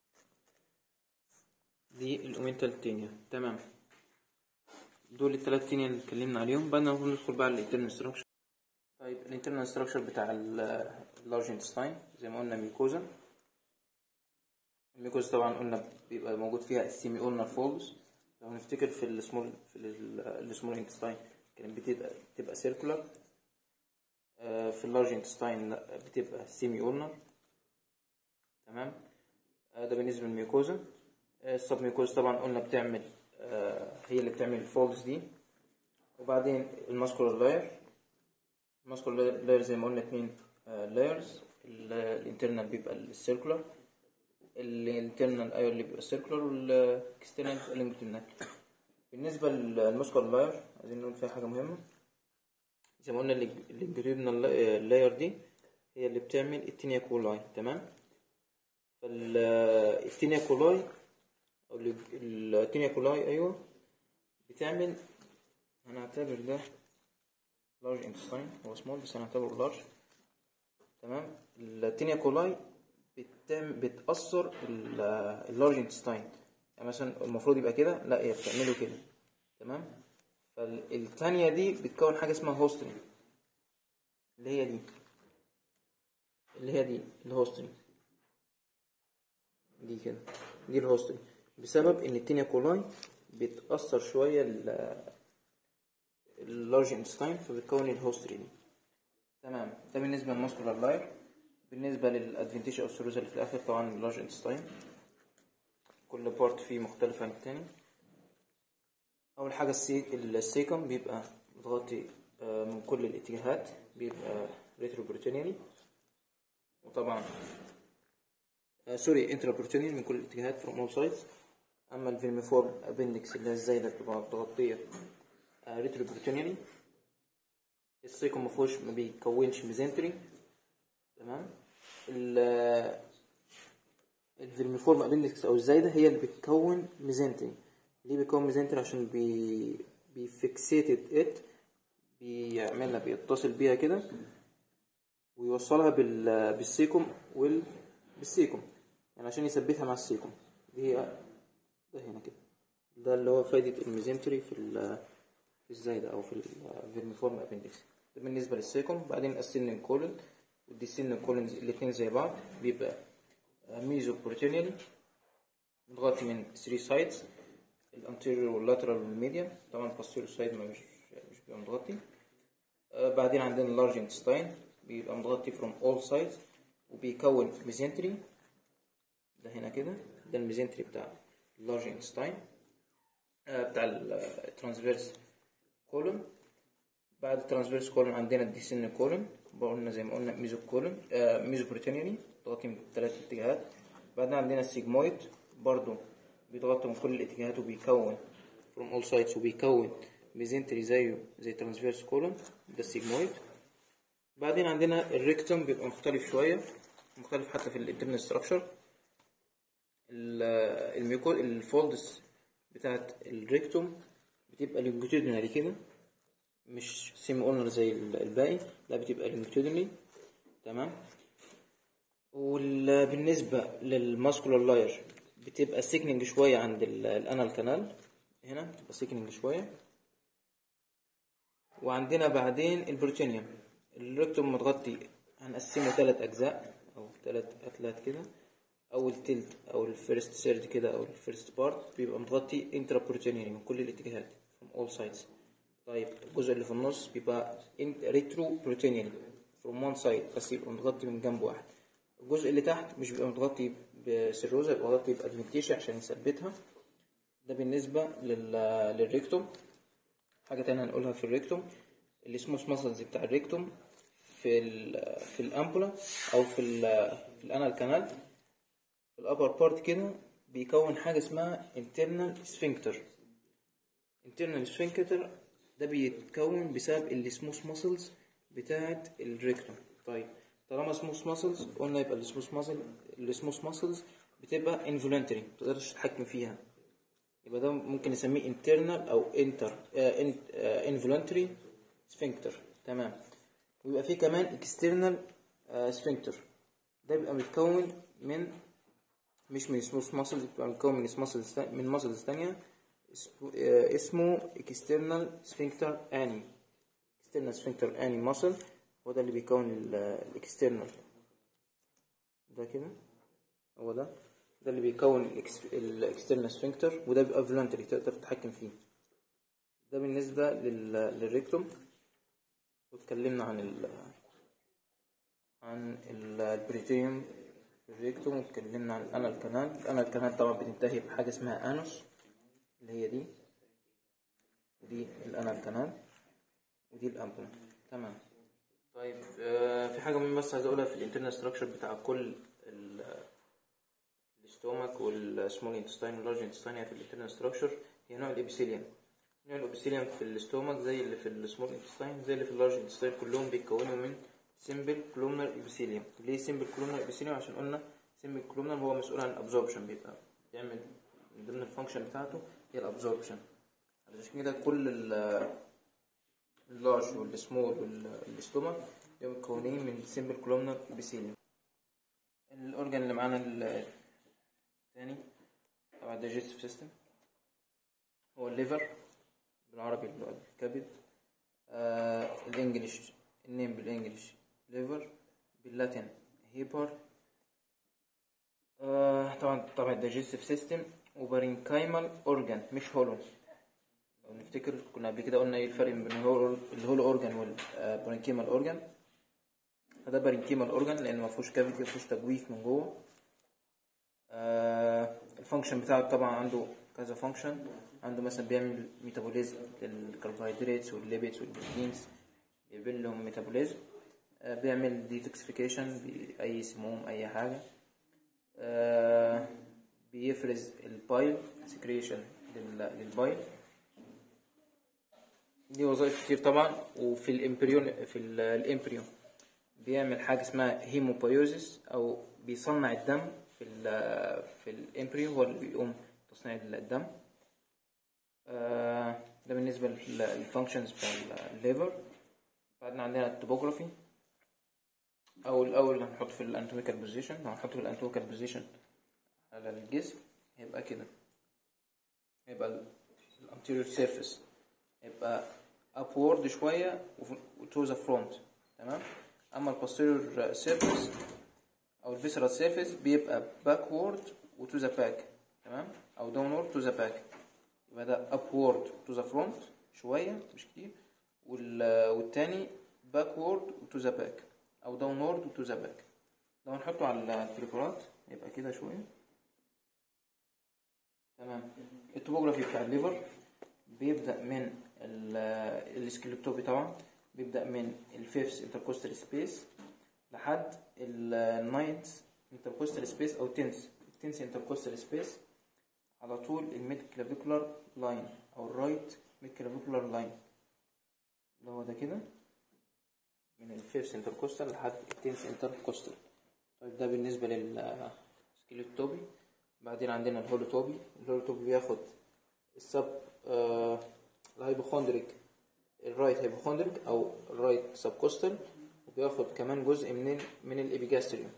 دي الاومنتال تينيا تمام دول الثلاث تينيا اللي اتكلمنا عليهم بعد ما ندخل بقى على الانترنال ستراكشر طيب الانترنال ستراكشر بتاع اللارج انتستاين زي ما قلنا ميكوزا الميكوزا طبعا قلنا بيبقى موجود فيها السيمي اولنر فولدز لو نفتكر في السمول في السمول انتستاين كانت بتبقى بتبقى سيركولار في اللارج انتستاين لا بتبقى سيمي اولنر تمام ده بالنسبه للميكوزا السب ميكوز طبعا قلنا بتعمل آه هي اللي بتعمل الفولدز دي وبعدين الماسكولار لاير الماسكولار لاير زي ما قلنا اتنين آه لايرز الانترنال بيبقى السيركولار الانترنال ايور اللي بيبقى السيركولار والاكسترنال اللونجيتودينال بالنسبه للماسكولار لاير عايزين نقول فيها حاجه مهمه زي ما قلنا الانترنال لاير دي هي اللي بتعمل التينيا كولاي تمام فالتينيا كولاي او التينيا كولاي ايوه بتعمل هنعتبر ده لارج انتستاين هو سمول بس هنعتبره لارج تمام التينيا كولاي بتعمل بتأثر اللارج انتستاين يعني مثلا المفروض يبقى كده لا هي بتعمله كده تمام فالتانية دي بتكون حاجة اسمها هوستري اللي هي دي اللي هي دي الهوستري دي كده دي الهوستري بسبب ان التينيا كولاي بتأثر شوية اللارج انتستاين فبتكون الهوستري دي تمام ده بالنسبة للماسكولار لاير بالنسبة للادفنتيش او السيروزا اللي في الاخر طبعا اللارج انتستاين كل بارت فيه مختلف عن التاني اول حاجة السيكم بيبقى متغطي من كل الاتجاهات بيبقى ريتروبروتينيالي وطبعا سوري انترابروتينيال من كل الاتجاهات from all sides اما الفيرميفورم ابندكس اللي هي الزايده بتبقى متغطيه ريتروبروتينيالي السيكم مفهوش ما بيكونش ميزنتري تمام الفيرميفورم ابندكس او الزايده هي اللي بتكون ميزنتري ليه بيكون ميزنتري عشان بي بيفكسيتد ات بيعملها بيتصل بيها كده ويوصلها بال بالسيكم وال بالسيكم يعني عشان يثبتها مع السيكم دي هي ده هنا كده ده اللي هو فايدة الميزنتري في ال في الزايدة أو في الفيرميفورم أبندكس ده بالنسبة للسيكم بعدين السن كولون ودي السن كولون الاتنين زي بعض بيبقى ميزو بروتينيال متغطي من 3 سايدز الانتيريور واللاترال والميديان طبعا البوستيريور سايد مش مش بيبقى متغطي آه بعدين عندنا اللارج انتستاين بيبقى متغطي from all sides وبيكون ميزنتري ده هنا كده ده الميزنتري بتاع اللارج انتستاين آه بتاع الترانسفيرس كولوم بعد الترانسفيرس كولوم عندنا الديسن كولوم قلنا زي ما قلنا ميزو كولوم آه ميزو بروتينيري متغطي من ثلاث اتجاهات بعدين عندنا السيجمويد برضو بيتغطي من كل الاتجاهات وبيكون from all sides وبيكون ميزنتري زيه زي ترانسفيرس كولوم ده السيجمويد بعدين عندنا الريكتوم بيبقى مختلف شوية مختلف حتى في الانترنال ستراكشر الميكو الفولدز بتاعت الريكتوم بتبقى لونجيتودينالي كده مش سيمي اونر زي الباقي لا بتبقى لونجيتودينالي تمام وبالنسبة للماسكولار لاير بتبقى سيكننج شوية عند الانال كانال هنا بتبقى سيكننج شوية وعندنا بعدين البروتينيوم الريكتوم متغطي هنقسمه ثلاث أجزاء أو ثلاث أتلات كده أول تلت أو الفيرست سيرد كده أو الفيرست بارت بيبقى متغطي انترا بروتينيوم من كل الاتجاهات from all sides طيب الجزء اللي في النص بيبقى ريترو بروتينيوم from one side بس يبقى متغطي من جنب واحد الجزء اللي تحت مش بيبقى متغطي بسيروزا يبقى متغطي بأدمنتيشن عشان يثبتها ده بالنسبة لل... للريكتوم حاجة تانية هنقولها في الريكتوم السموث ماسلز بتاع الريكتوم في ال في الامبولا او في ال في الانال كانال في الابر بارت كده بيكون حاجه اسمها internal sphincter internal sphincter ده بيتكون بسبب السموث ماسلز بتاعه الريكتوم طيب طالما سموث ماسلز قلنا يبقى السموث ماسل السموث ماسلز بتبقى involuntary متقدرش تتحكم فيها يبقى ده ممكن نسميه internal او inter involuntary sphincter تمام ويبقى فيه كمان external sphincter ده بيبقى متكون من مش من سموث ماسلز بيبقى متكون من ماسلز من ماسلز تانية اسمه external sphincter اني external sphincter اني ماسل هو ده اللي بيكون الاكسترنال ده كده هو ده ده اللي بيكون الاكسترنال سفنكتر وده بيبقى فولنتري تقدر تتحكم فيه ده بالنسبة للريكتوم واتكلمنا عن ال عن البريتيوم في الريكتوم واتكلمنا عن الانال كانال الانال كانال طبعا بتنتهي بحاجة اسمها انوس اللي هي دي ودي الانال كانال ودي الامبولا تمام طيب آه في حاجة مهمة بس عايز اقولها في الانترنال ستراكشر بتاع كل الاستومك والسمول انتستاين واللارج انتستاين في الانترنال ستراكشر هي نوع الابيثيليوم نوع الابيثيليوم في الاستومك زي اللي في السمول انتستاين زي اللي في اللارج انتستاين كلهم بيتكونوا من سيمبل كولومنر ابيثيليوم ليه سيمبل كولومنر ابيثيليوم عشان قلنا سيمبل كولومنر هو مسؤول عن الابزوربشن بيبقى بيعمل من ضمن الفانكشن بتاعته هي الابزوربشن علشان كده كل اللارج والسمول والاستومك مكونين من سيمبل كولومنر ابيثيليوم الاورجان اللي معانا الثاني تبع الدايجستيف سيستم هو الليفر بالعربي اللي هو الكبد آه الانجليش النيم بالانجليش ليفر باللاتين هيبر آه طبعا طبعا الدايجستيف سيستم وبارينكايمال اورجان مش هولو لو نفتكر كنا قبل كده قلنا ايه الفرق بين الهولو اورجان والبارينكيمال اورجان فده بارينكيمال اورجان لان ما فيهوش كافيتي ما فيهوش تجويف من جوه آه الفانكشن بتاعه طبعا عنده كذا فانكشن عنده مثلا بيعمل ميتابوليزم للكربوهيدراتس والليبيدز والبروتينز بيعمل لهم ميتابوليزم آه بيعمل ديتوكسيفيكيشن بأي سموم أي حاجة آه بيفرز البايل سكريشن للبايل دي وظائف كتير طبعا وفي الامبريون في الامبريون بيعمل حاجة اسمها هيموبايوزيس أو بيصنع الدم في ال في الامبريو هو اللي بيقوم تصنيع الدم ده بالنسبة للفانكشنز بتاع الليفر بعدين عندنا التوبوغرافي أو الأول هنحط في الاناتوميكال بوزيشن لو هنحط في الاناتوميكال بوزيشن على الجسم هيبقى كده هيبقى الانتيريور سيرفيس هيبقى upward شوية to the front تمام اما البوستيريور سيرفيس او الفيسرال سيرفيس بيبقى backward و to the back تمام او downward to the back يبقى ده upward to the front شوية مش كتير وال- والتاني backward to the back او downward to the back لو هنحطه على البريبارات يبقى كده شوية تمام التوبوجرافي بتاع الليفر بيبدأ من ال- السكيلوتوبي طبعا بيبدأ من الفيفث انتركوستال سبيس لحد الناينث انتركوستال سبيس او تنس التنس انتركوستال سبيس على طول الميد كلافيكولار لاين او الرايت ميد كلافيكولار لاين اللي هو ده كده من الفيفث انتركوستال لحد التنس انتركوستال طيب ده بالنسبة للسكيلوتوبي بعدين عندنا الهولوتوبي الهولوتوبي بياخد السب آه الهايبوخوندريك الرايت هايبوخوندريك او الرايت سبكوستال وبياخد كمان جزء من ال من الابيجاستريوم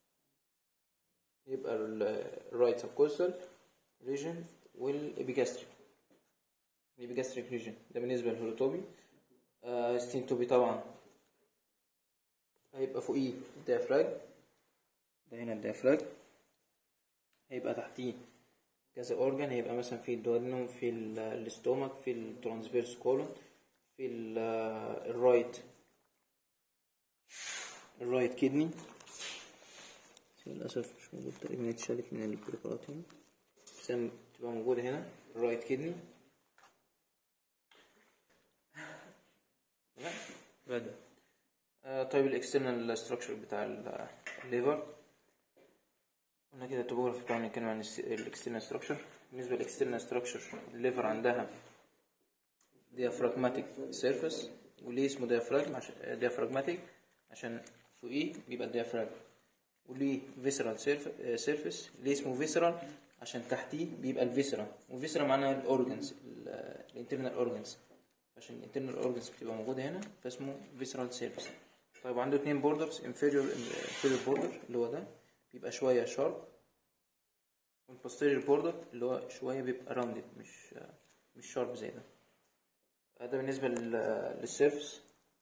يبقى الرايت سبكوستال ريجن والابيجاستريوم الابيجاستريك ريجن ده بالنسبه للهولوتوبي آه ستينتوبي طبعا هيبقى فوقيه الديافراج ده هنا الديافراج هيبقى تحتيه كذا اورجان هيبقى مثلا في الدوادنوم في ال- الاستومك في الترانسفيرس كولون في ال- الرايت الرايت كيدني للأسف مش موجود تقريبا اتشالت من البريبارات هنا بس هي بتبقى موجودة هنا الرايت كيدني لا بدأ آه طيب الاكسترنال ستراكشر بتاع ال- الليفر قلنا كده التوبوغرافي بتاعنا نتكلم عن الاكسترنال ستراكشر بالنسبة للاكسترنال ستراكشر الليفر عندها diaphragmatic surface وليه اسمه diaphragm عشان diaphragmatic عشان فوقيه بيبقى الديافراجم وليه visceral surf- surface ليه اسمه visceral عشان تحتيه بيبقى الفيسرا وفيسرا معناها الاورجنز الانترنال اورجنز عشان الانترنال اورجنز بتبقى موجوده هنا فاسمه visceral surface طيب عنده اتنين بوردرز inferior inferior border اللي هو ده بيبقى شويه شارب والبوستيريور بوردر اللي هو شويه بيبقى راوندد مش مش شارب زي ده ده بالنسبه لل- للسيرفس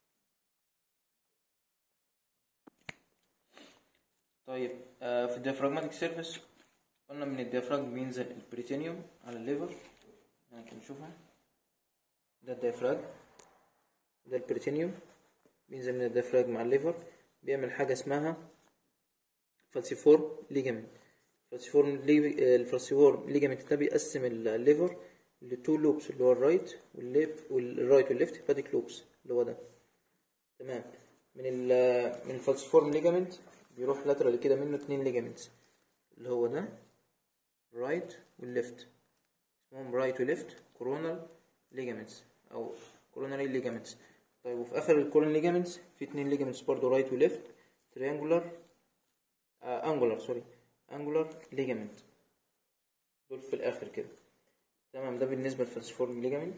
طيب آه، في الديافراجماتيك سيرفيس قلنا من الديافراجم بينزل البريتينيوم على الليفر ممكن نشوفها ده الديافراج ده البريتينيوم بينزل من الديافراجم على الليفر بيعمل حاجة اسمها فالسيفور ليجامنت فالسيفور لي... الفالسيفور ليجامنت ده بيقسم الليفر لتو لوبس اللي هو الرايت والليفت والرايت والليفت هيباتيك لوبس اللي هو ده تمام من ال من الفالسيفورم ليجامنت بيروح لاترال كده منه اتنين ليجامنتس اللي هو ده رايت والليفت اسمهم رايت وليفت كورونال ليجامنتس او كوروناري ليجامنتس طيب وفي اخر الكورون ليجامنتس في اتنين ليجامنتس برضو رايت وليفت تريانجولار آه انجولار سوري انجولار ليجامنت دول في الاخر كده تمام ده بالنسبه للفالسيفورم ليجامنت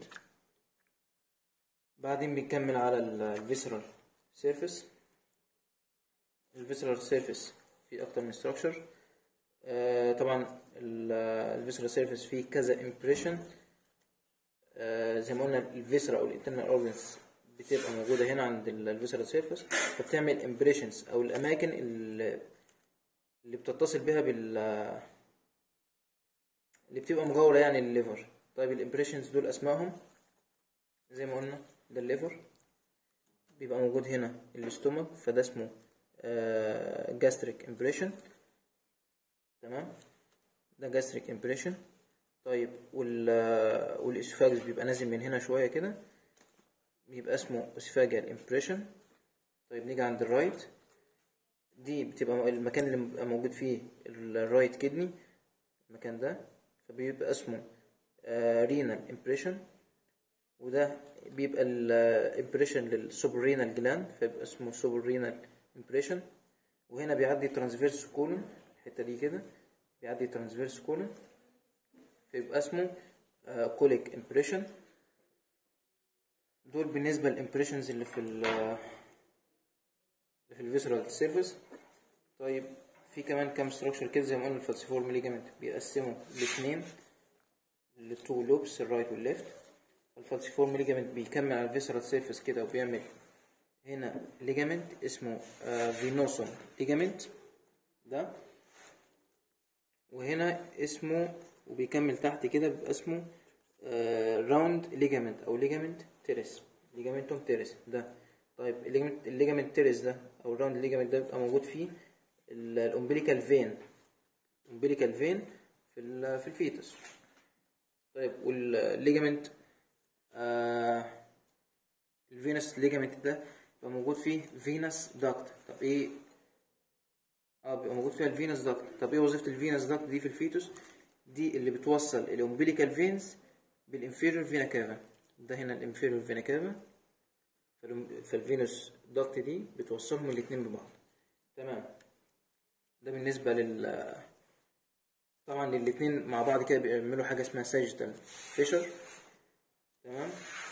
بعدين بنكمل على الفيسرال سيرفيس الفيسرال سيرفيس في اكتر من ستراكشر آه طبعا الفيسرال سيرفيس فيه كذا امبريشن آه زي ما قلنا الفيسرا او الانترنال اورجنز بتبقى موجوده هنا عند الفيسرال سيرفيس فبتعمل امبريشنز او الاماكن اللي اللي بتتصل بها بال اللي بتبقى مجاوره يعني للليفر طيب الامبريشنز دول اسمائهم زي ما قلنا ده الليفر بيبقى موجود هنا الاستومك فده اسمه جاستريك امبريشن تمام ده جاستريك امبريشن طيب وال والاسفاجس بيبقى نازل من هنا شويه كده بيبقى اسمه اسفاجال امبريشن طيب نيجي عند الرايت دي بتبقى المكان اللي بيبقى موجود فيه الرايت كدني المكان ده فبيبقى اسمه رينال امبريشن وده بيبقى الامبريشن للسوبرينال جلاند فيبقى اسمه سوبرينال امبريشن وهنا بيعدي ترانسفيرس كولون الحته دي كده بيعدي ترانسفيرس كولون فيبقى اسمه كوليك امبريشن دول بالنسبه للامبريشنز اللي في ال اللي في الفيسرال سيرفيس طيب في كمان كام ستراكشر كده زي ما قلنا الفالسيفورم ليجامنت بيقسموا لاثنين التو لوبس الرايت والليفت الفالسيفورم ليجامنت بيكمل على الفيسرال سيرفيس كده وبيعمل هنا ليجامنت اسمه فينوسوم ليجامنت ده وهنا اسمه وبيكمل تحت كده بيبقى اسمه راوند ليجامنت او ليجامنت تيرس ليجامنتوم تيرس ده طيب الليجامنت الليجامنت تيرس ده او الراوند ليجامنت ده بيبقى موجود فيه الامبليكال فين امبليكال فين في ال- في الفيتس طيب والليجامنت آه الفينس ليجامنت ده بيبقى موجود فيه فينس داكت طب ايه اه بيبقى موجود فيها الفينس داكت طب ايه وظيفه الفينس داكت دي في الفيتوس دي اللي بتوصل الامبليكال فينز بالانفيريور فينا كافا ده هنا الانفيريور فينا كافا فالم- فالفينوس داكت دي بتوصلهم الاتنين ببعض تمام ده بالنسبه لل طبعا الاتنين مع بعض كده بيعملوا حاجه اسمها ساجيتال فيشر تمام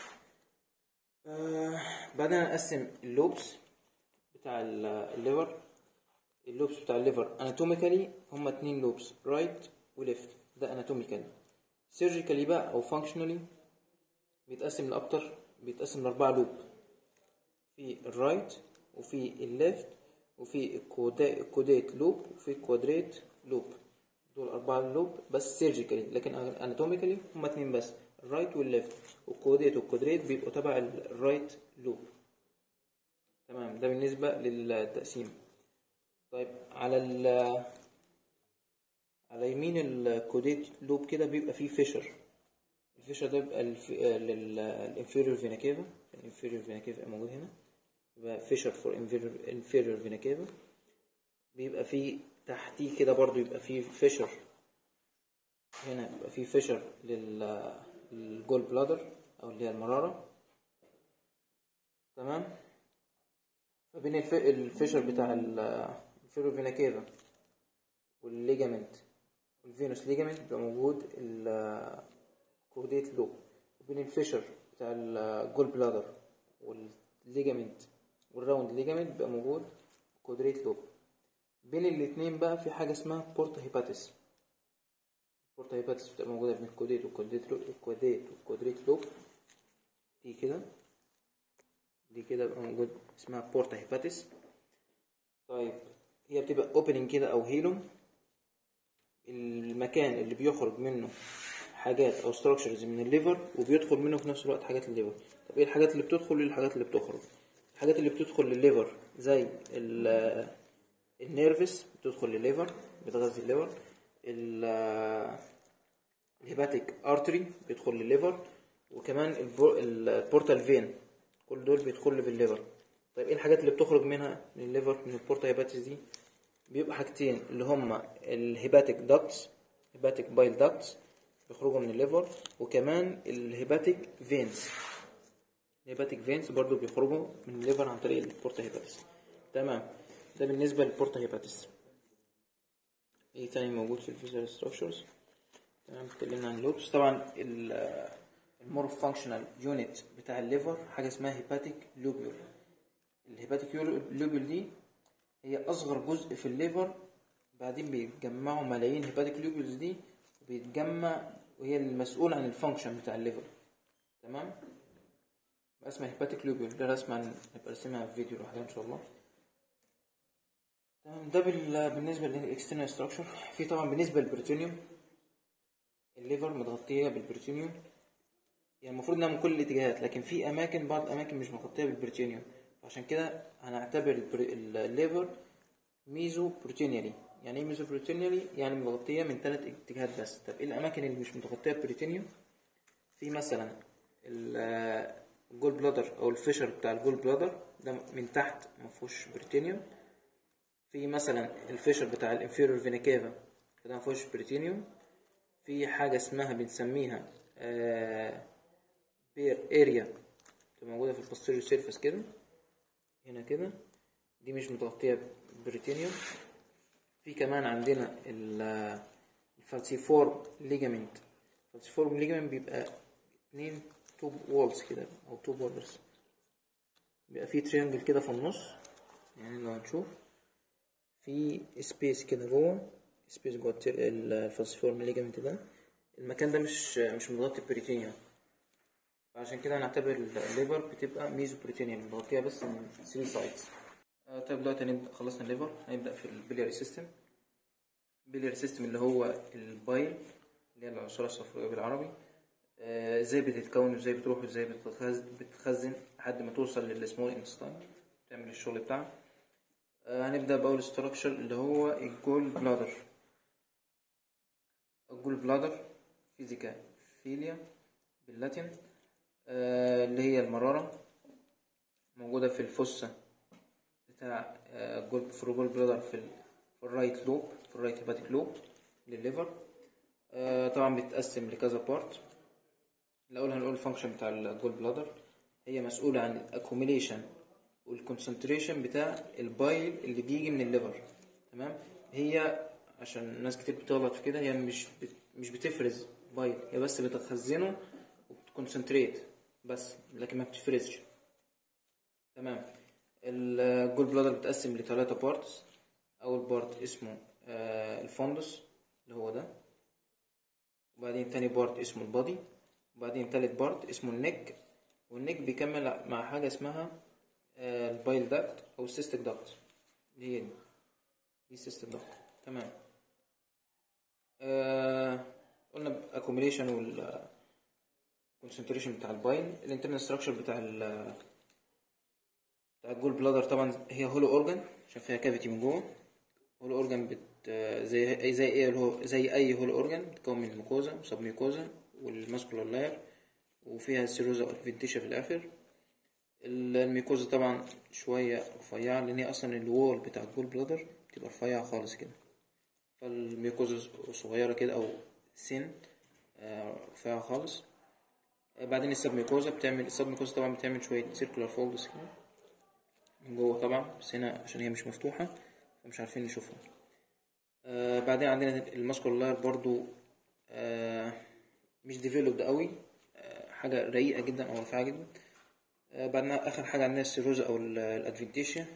آه بعدين نقسم اللوبس بتاع ال- الليفر اللوبس بتاع الليفر اناتوميكالي هما اتنين لوبس رايت وليفت ده اناتوميكالي سيرجيكالي بقى او فانكشنالي بيتقسم لاكتر بيتقسم لاربعه لوب في الرايت وفي الليفت وفي الكودا- الكوديت لوب وفي الكوادريت لوب دول أربعة لوب بس سيرجيكالي لكن اناتوميكالي هما اتنين بس الرايت والليفت والكوديت والكودريت بيبقوا تبع الرايت لوب تمام ده بالنسبة للتقسيم طيب على ال على يمين الكوديت لوب كده بيبقى فيه فيشر الفيشر ده بيبقى للانفيريور فينا كيفا الانفيريور فينا كيفا موجود هنا يبقى فيشر فور انفيريور فينا كيفا بيبقى فيه تحتيه كده برضو يبقى فيه فيشر هنا يبقى فيه فيشر لل للجول بلادر او اللي هي المرارة تمام فبين الف... الفيشر بتاع الفيرو فينا كيفا والليجامنت والفينوس ليجامنت بيبقى موجود الكوديت لوب وبين الفيشر بتاع الجول بلادر والليجامنت والراوند ليجامنت بيبقى موجود كودريت لوب بين الاتنين بقى في حاجة اسمها بورتا هيباتس بورتا هيباتس بتبقى موجودة بين الكوديت والكوديت لوب الكوديت والكودريت لوب دي كده دي كده بقى موجود اسمها بورتا هيباتس طيب هي بتبقى اوبننج كده او هيلوم المكان اللي بيخرج منه حاجات او ستراكشرز من الليفر وبيدخل منه في نفس الوقت حاجات الليفر طب ايه الحاجات اللي بتدخل وايه الحاجات اللي بتخرج الحاجات اللي بتدخل للليفر زي ال- النيرفس بتدخل للليفر بتغذي الليفر ال- الهيباتيك ارتري بيدخل للليفر وكمان البو- البورتال فين كل دول بيدخلوا بالليفر طيب ايه الحاجات اللي بتخرج منها من الليفر من البورتا هيباتيس دي بيبقى حاجتين اللي هما الهيباتيك داكتس هيباتيك بايل داكتس بيخرجوا من الليفر وكمان الهيباتيك فينز الهيباتيك فينز برضو بيخرجوا من الليفر عن طريق البورتا هيباتيس تمام ده بالنسبة للبورتا هيباتيس ايه تاني موجود في الفيزيال ستراكشرز تمام اتكلمنا عن اللوبس طبعا ال- المور فانكشنال يونت بتاع الليفر حاجه اسمها هيباتيك لوبيول الهيباتيك لوبيول دي هي اصغر جزء في الليفر بعدين بيتجمعوا ملايين هيباتيك لوبيولز دي وبيتجمع وهي المسؤول عن الفانكشن بتاع الليفر تمام اسمها هيباتيك لوبيول ده رسم عن نبقى رسمها في فيديو لوحدها ان شاء الله تمام ده بال- بالنسبه للاكسترنال ستراكشر في طبعا بالنسبه للبريتونيوم الليفر متغطيه بالبريتونيوم يعني المفروض انها من كل الاتجاهات لكن في اماكن بعض الاماكن مش مغطيه بالبريتونيوم عشان كده هنعتبر البر- الليفر ميزو بروتينيالي يعني ايه ميزو بروتينيالي يعني مغطيه من ثلاث اتجاهات بس طب ايه الاماكن اللي مش متغطيه بالبريتونيوم في مثلا ال- الجول بلادر او الفيشر بتاع الجول بلادر ده من تحت ما فيهوش بريتونيوم في مثلا الفيشر بتاع الانفيرور فينا كافا ده ما فيهوش بريتونيوم في حاجه اسمها بنسميها آه بير اريا بتبقى موجوده في البوستيريور سيرفيس كده هنا كده دي مش متغطيه بريتينيوم في كمان عندنا ال- الفالسيفورم ليجامنت الفالسيفورم ليجامنت بيبقى اتنين توب وولز كده او توب وولز بيبقى في تريانجل كده في النص يعني لو هنشوف في سبيس كده جوه سبيس جوه التر- الفالسيفورم ليجامنت ده المكان ده مش مش متغطي ببريتينيوم فعشان كده هنعتبر الليفر بتبقى ميزو بريتينيوم متغطية بس من 3 سايدز طيب دلوقتي هنبدأ خلصنا الليفر هنبدأ في البلياري سيستم البلياري سيستم اللي هو البايل اللي هي العصارة الصفراء بالعربي آه، ازاي بتتكون وازاي بتروح وازاي بتتخز- بتتخزن لحد ما توصل للسمول انتستاين تعمل الشغل بتاعها آه، هنبدأ بأول ستراكشر اللي هو الجول بلادر الجول بلادر فيزيكا فيليا باللاتين آه، اللي هي المرارة موجودة في الفصة بتاع آه، جول فروجول بلادر في ال- في الرايت لوب في الرايت هيباتيك لوب للليفر آه، طبعا بتتقسم لكذا بارت الأول هنقول الفانكشن بتاع الجول بلادر هي مسؤولة عن الاكوميليشن والكونسنتريشن بتاع البايل اللي بيجي من الليفر تمام هي عشان ناس كتير بتغلط في كده هي مش بت... مش بتفرز بايل هي بس بتخزنه وبتكونسنتريت بس لكن ما بتفرزش تمام الجول بلادر بتقسم لثلاثة بارتس أول بارت اسمه آه، الفوندس اللي هو ده وبعدين تاني بارت اسمه البادي وبعدين تالت بارت اسمه النك والنك بيكمل مع حاجة اسمها آه، البايل داكت أو السيستيك داكت دي هي دي دي السيستيك داكت تمام آه قلنا accumulation وال concentration بتاع البايل الانترنال ستراكشر بتاع ال بتاع الجول بلادر طبعا هي هولو اورجان عشان فيها كافيتي من جوه هولو اورجان بت زي اي زي ايه الهو زي اي هولو اورجان بتتكون من الميكوزا وسب ميكوزا والماسكولار لاير وفيها السيروزا والفنتيشا في الاخر الميكوزا طبعا شوية رفيعة لأن هي أصلا الوول بتاع الجول بلادر بتبقى رفيعة خالص كده فالميكوزا صغيرة كده أو سن آه، رفيعة خالص آه، بعدين السب ميكوزا بتعمل السب ميكوزا طبعا بتعمل شوية سيركولار فولدز كده من جوه طبعا بس هنا عشان هي مش مفتوحة فمش عارفين نشوفها آه بعدين عندنا الماسكولار لاير برضو آه مش ديفلوبد قوي آه حاجة رقيقة جدا أو رفيعة جدا آه بعدين آخر حاجة عندنا السيروزا أو ال- الأدفنتيشيا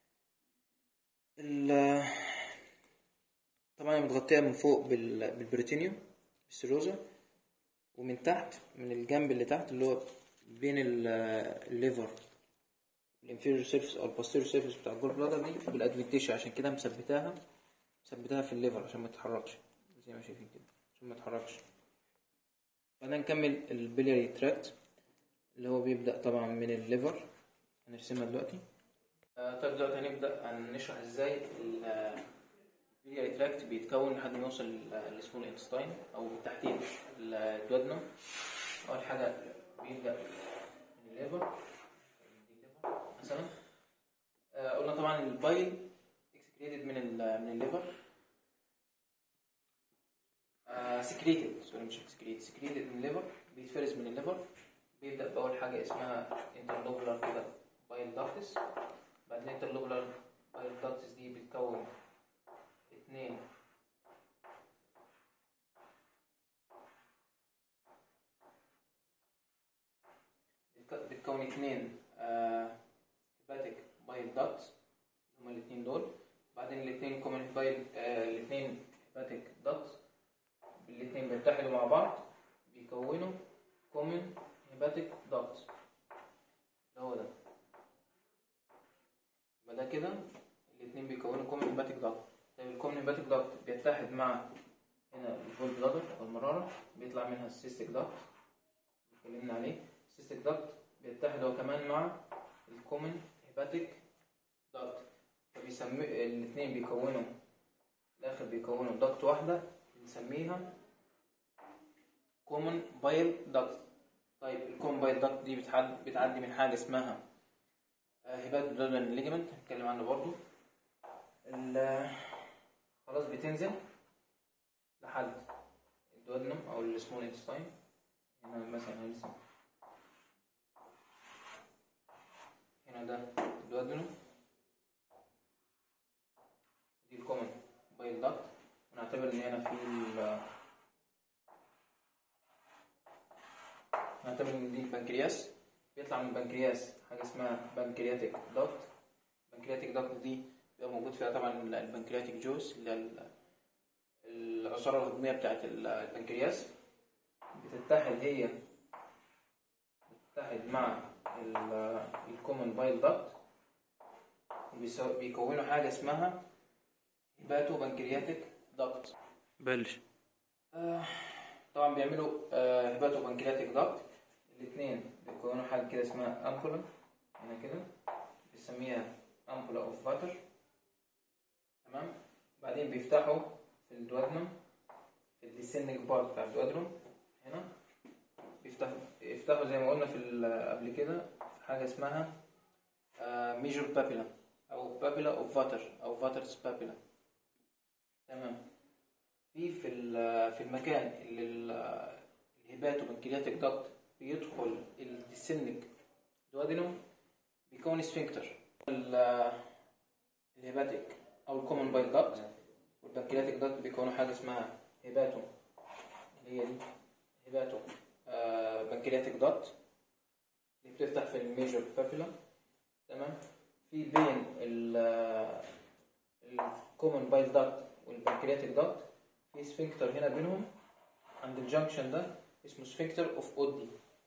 ال- طبعا هي متغطية من فوق بال- بالبريتينيوم السيروزا ومن تحت من الجنب اللي تحت اللي هو بين ال- الليفر الانفيريور سيرفيس او البوستيريور سيرفيس بتاع الجول بلادر دي بالادفنتيشن عشان كده مثبتاها مثبتاها في الليفر عشان ما تتحركش زي ما شايفين كده عشان ما تتحركش بعدين نكمل البلياري تراكت اللي هو بيبدأ طبعا من الليفر هنرسمها دلوقتي آه، طيب دلوقتي هنبدأ نشرح ازاي البلياري تراكت بيتكون لحد ما يوصل للسمول انتستاين او بالتحديد الدودنم اول حاجة بيبدأ من الليفر مثلا آه، قلنا طبعا البايل اكسكريتد من ال من الليفر سكريتد سوري مش اكسكريتد سكريتد من الليفر بيتفرز من الليفر بيبدا باول حاجه اسمها انترلوبولار كده بايل داكتس بعدين انترلوبولار بايل داكتس دي بتكون اتنين بتك- بتكون اتنين هيباتيك بايل داكتس هما الاتنين دول بعدين الاتنين كومن بايل الاتنين هيباتيك داكتس الاتنين بيتحدوا مع بعض بيكونوا كومن هيباتيك داكتس اللي هو ده يبقى ده كده الاتنين بيكونوا كومن هيباتيك داكت طيب الكومن هيباتيك داكت بيتحد مع هنا الفول بلادر او المرارة بيطلع منها السيستيك داكت اتكلمنا عليه السيستيك داكت بيتحد هو كمان مع الكومن هيباتيك داكت فبيسمي الاتنين بيكونوا في الاخر بيكونوا داكت واحدة بنسميها كومن بايل داكت طيب الكومن بايل داكت دي بتعدي, بتعدي من حاجة اسمها هيبات بلادن ليجمنت هنتكلم عنه برضو ال- خلاص بتنزل لحد الدودنم او السمول انتستاين هنا مثلا هنرسم هنا ده الدودنم دي الكومن بايل داكت ونعتبر ان هنا في ال نعتبر ان دي البنكرياس بيطلع من البنكرياس حاجه اسمها بنكرياتيك داكت البنكرياتيك داكت دي بيبقى موجود فيها طبعا البنكرياتيك جوز اللي هي ال- العصاره الهضميه بتاعت ال- البنكرياس بتتحد هي بتتحد مع الكومن بايل داكت بيكونوا حاجة اسمها هيباتو بنكرياتيك داكت بلش آه طبعا بيعملوا آه هيباتو بنكرياتيك داكت الاثنين بيكونوا حاجة كده اسمها أمبولا هنا كده بنسميها أمبولا أوف فاتر تمام بعدين بيفتحوا في الدوادنم في الديسندنج بارت بتاع الدوادنم هنا بيفتحوا يفتحوا زي ما قلنا في ال- قبل كده في حاجة اسمها ميجور بابيلا أو بابيلا أوف فاتر أو فاترز بابيلا تمام في في ال- في المكان اللي ال- الهيباتو بنكرياتيك داكت بيدخل الديسندنج دوادينوم بيكون سفنكتر ال- الهيباتيك او الكومن بايل داكت والبنكرياتيك داكت بيكونوا حاجه اسمها هيباتو اللي هي دي هيباتو آه بنكرياتيك داكت اللي بتفتح في الميجور بابيلا تمام في بين الكومن بايل داكت والبنكرياتيك داكت في سفنكتر هنا بينهم عند الجنكشن ده اسمه سفنكتر اوف اودي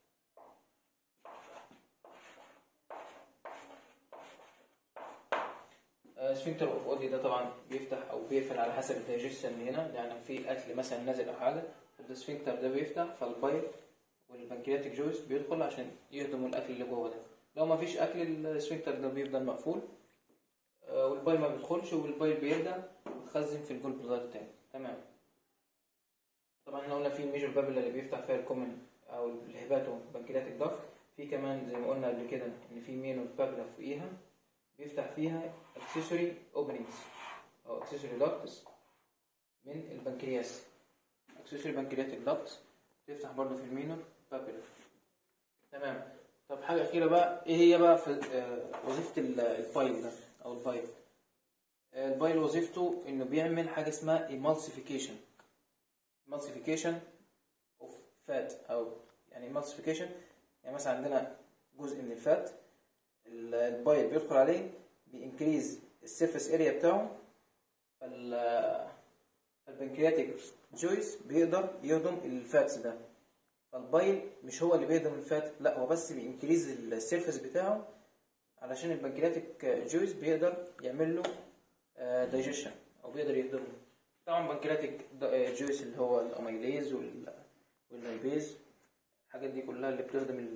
سفنكتر اوف اودي ده طبعا بيفتح او بيقفل على حسب الدايجيشن اللي هنا يعني في اكل مثلا نازل او حاجه السفنكتر ده بيفتح فالبايل والبنكرياتيك جويس بيدخل عشان يهضموا الاكل اللي جوه ده لو ما فيش اكل السفنكتر ده بيفضل مقفول آه، والبايل ما بيدخلش والبايل بيرجع يتخزن في الجول بلادر تاني تمام طبعا احنا قلنا في ميجور بابل اللي بيفتح فيها الكومن او الهباتو بنكرياتيك داكت في كمان زي ما قلنا قبل كده ان في مينو بابلا فوقيها بيفتح فيها اكسسوري اوبننجز او اكسسوري داكتس من البنكرياس اكسسوري بنكرياتيك داكتس بتفتح برضو في المينور بابلا تمام طب حاجه اخيره بقى ايه هي بقى في آه، وظيفه ال- البايل ده او البايل آه، البايل وظيفته انه بيعمل حاجه اسمها emulsification emulsification of fat او يعني emulsification يعني مثلا عندنا جزء من الفات ال- البايل بيدخل عليه بينكريز السيرفيس اريا بتاعه فال البنكرياتيك جويس بيقدر يهضم الفاتس ده فالبايل مش هو اللي بيهضم الفات لا هو بس بينكريز السيرفيس بتاعه علشان البنكرياتيك جويس بيقدر يعمل له دايجيشن او بيقدر يهضمه طبعا بنكرياتيك جويس اللي هو الاميليز وال واللايبيز الحاجات دي كلها اللي بتخدم ال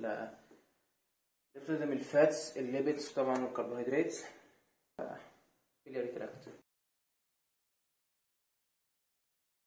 اللي بتخدم الفاتس الليبيدز طبعا والكربوهيدرات بيلياري تراكت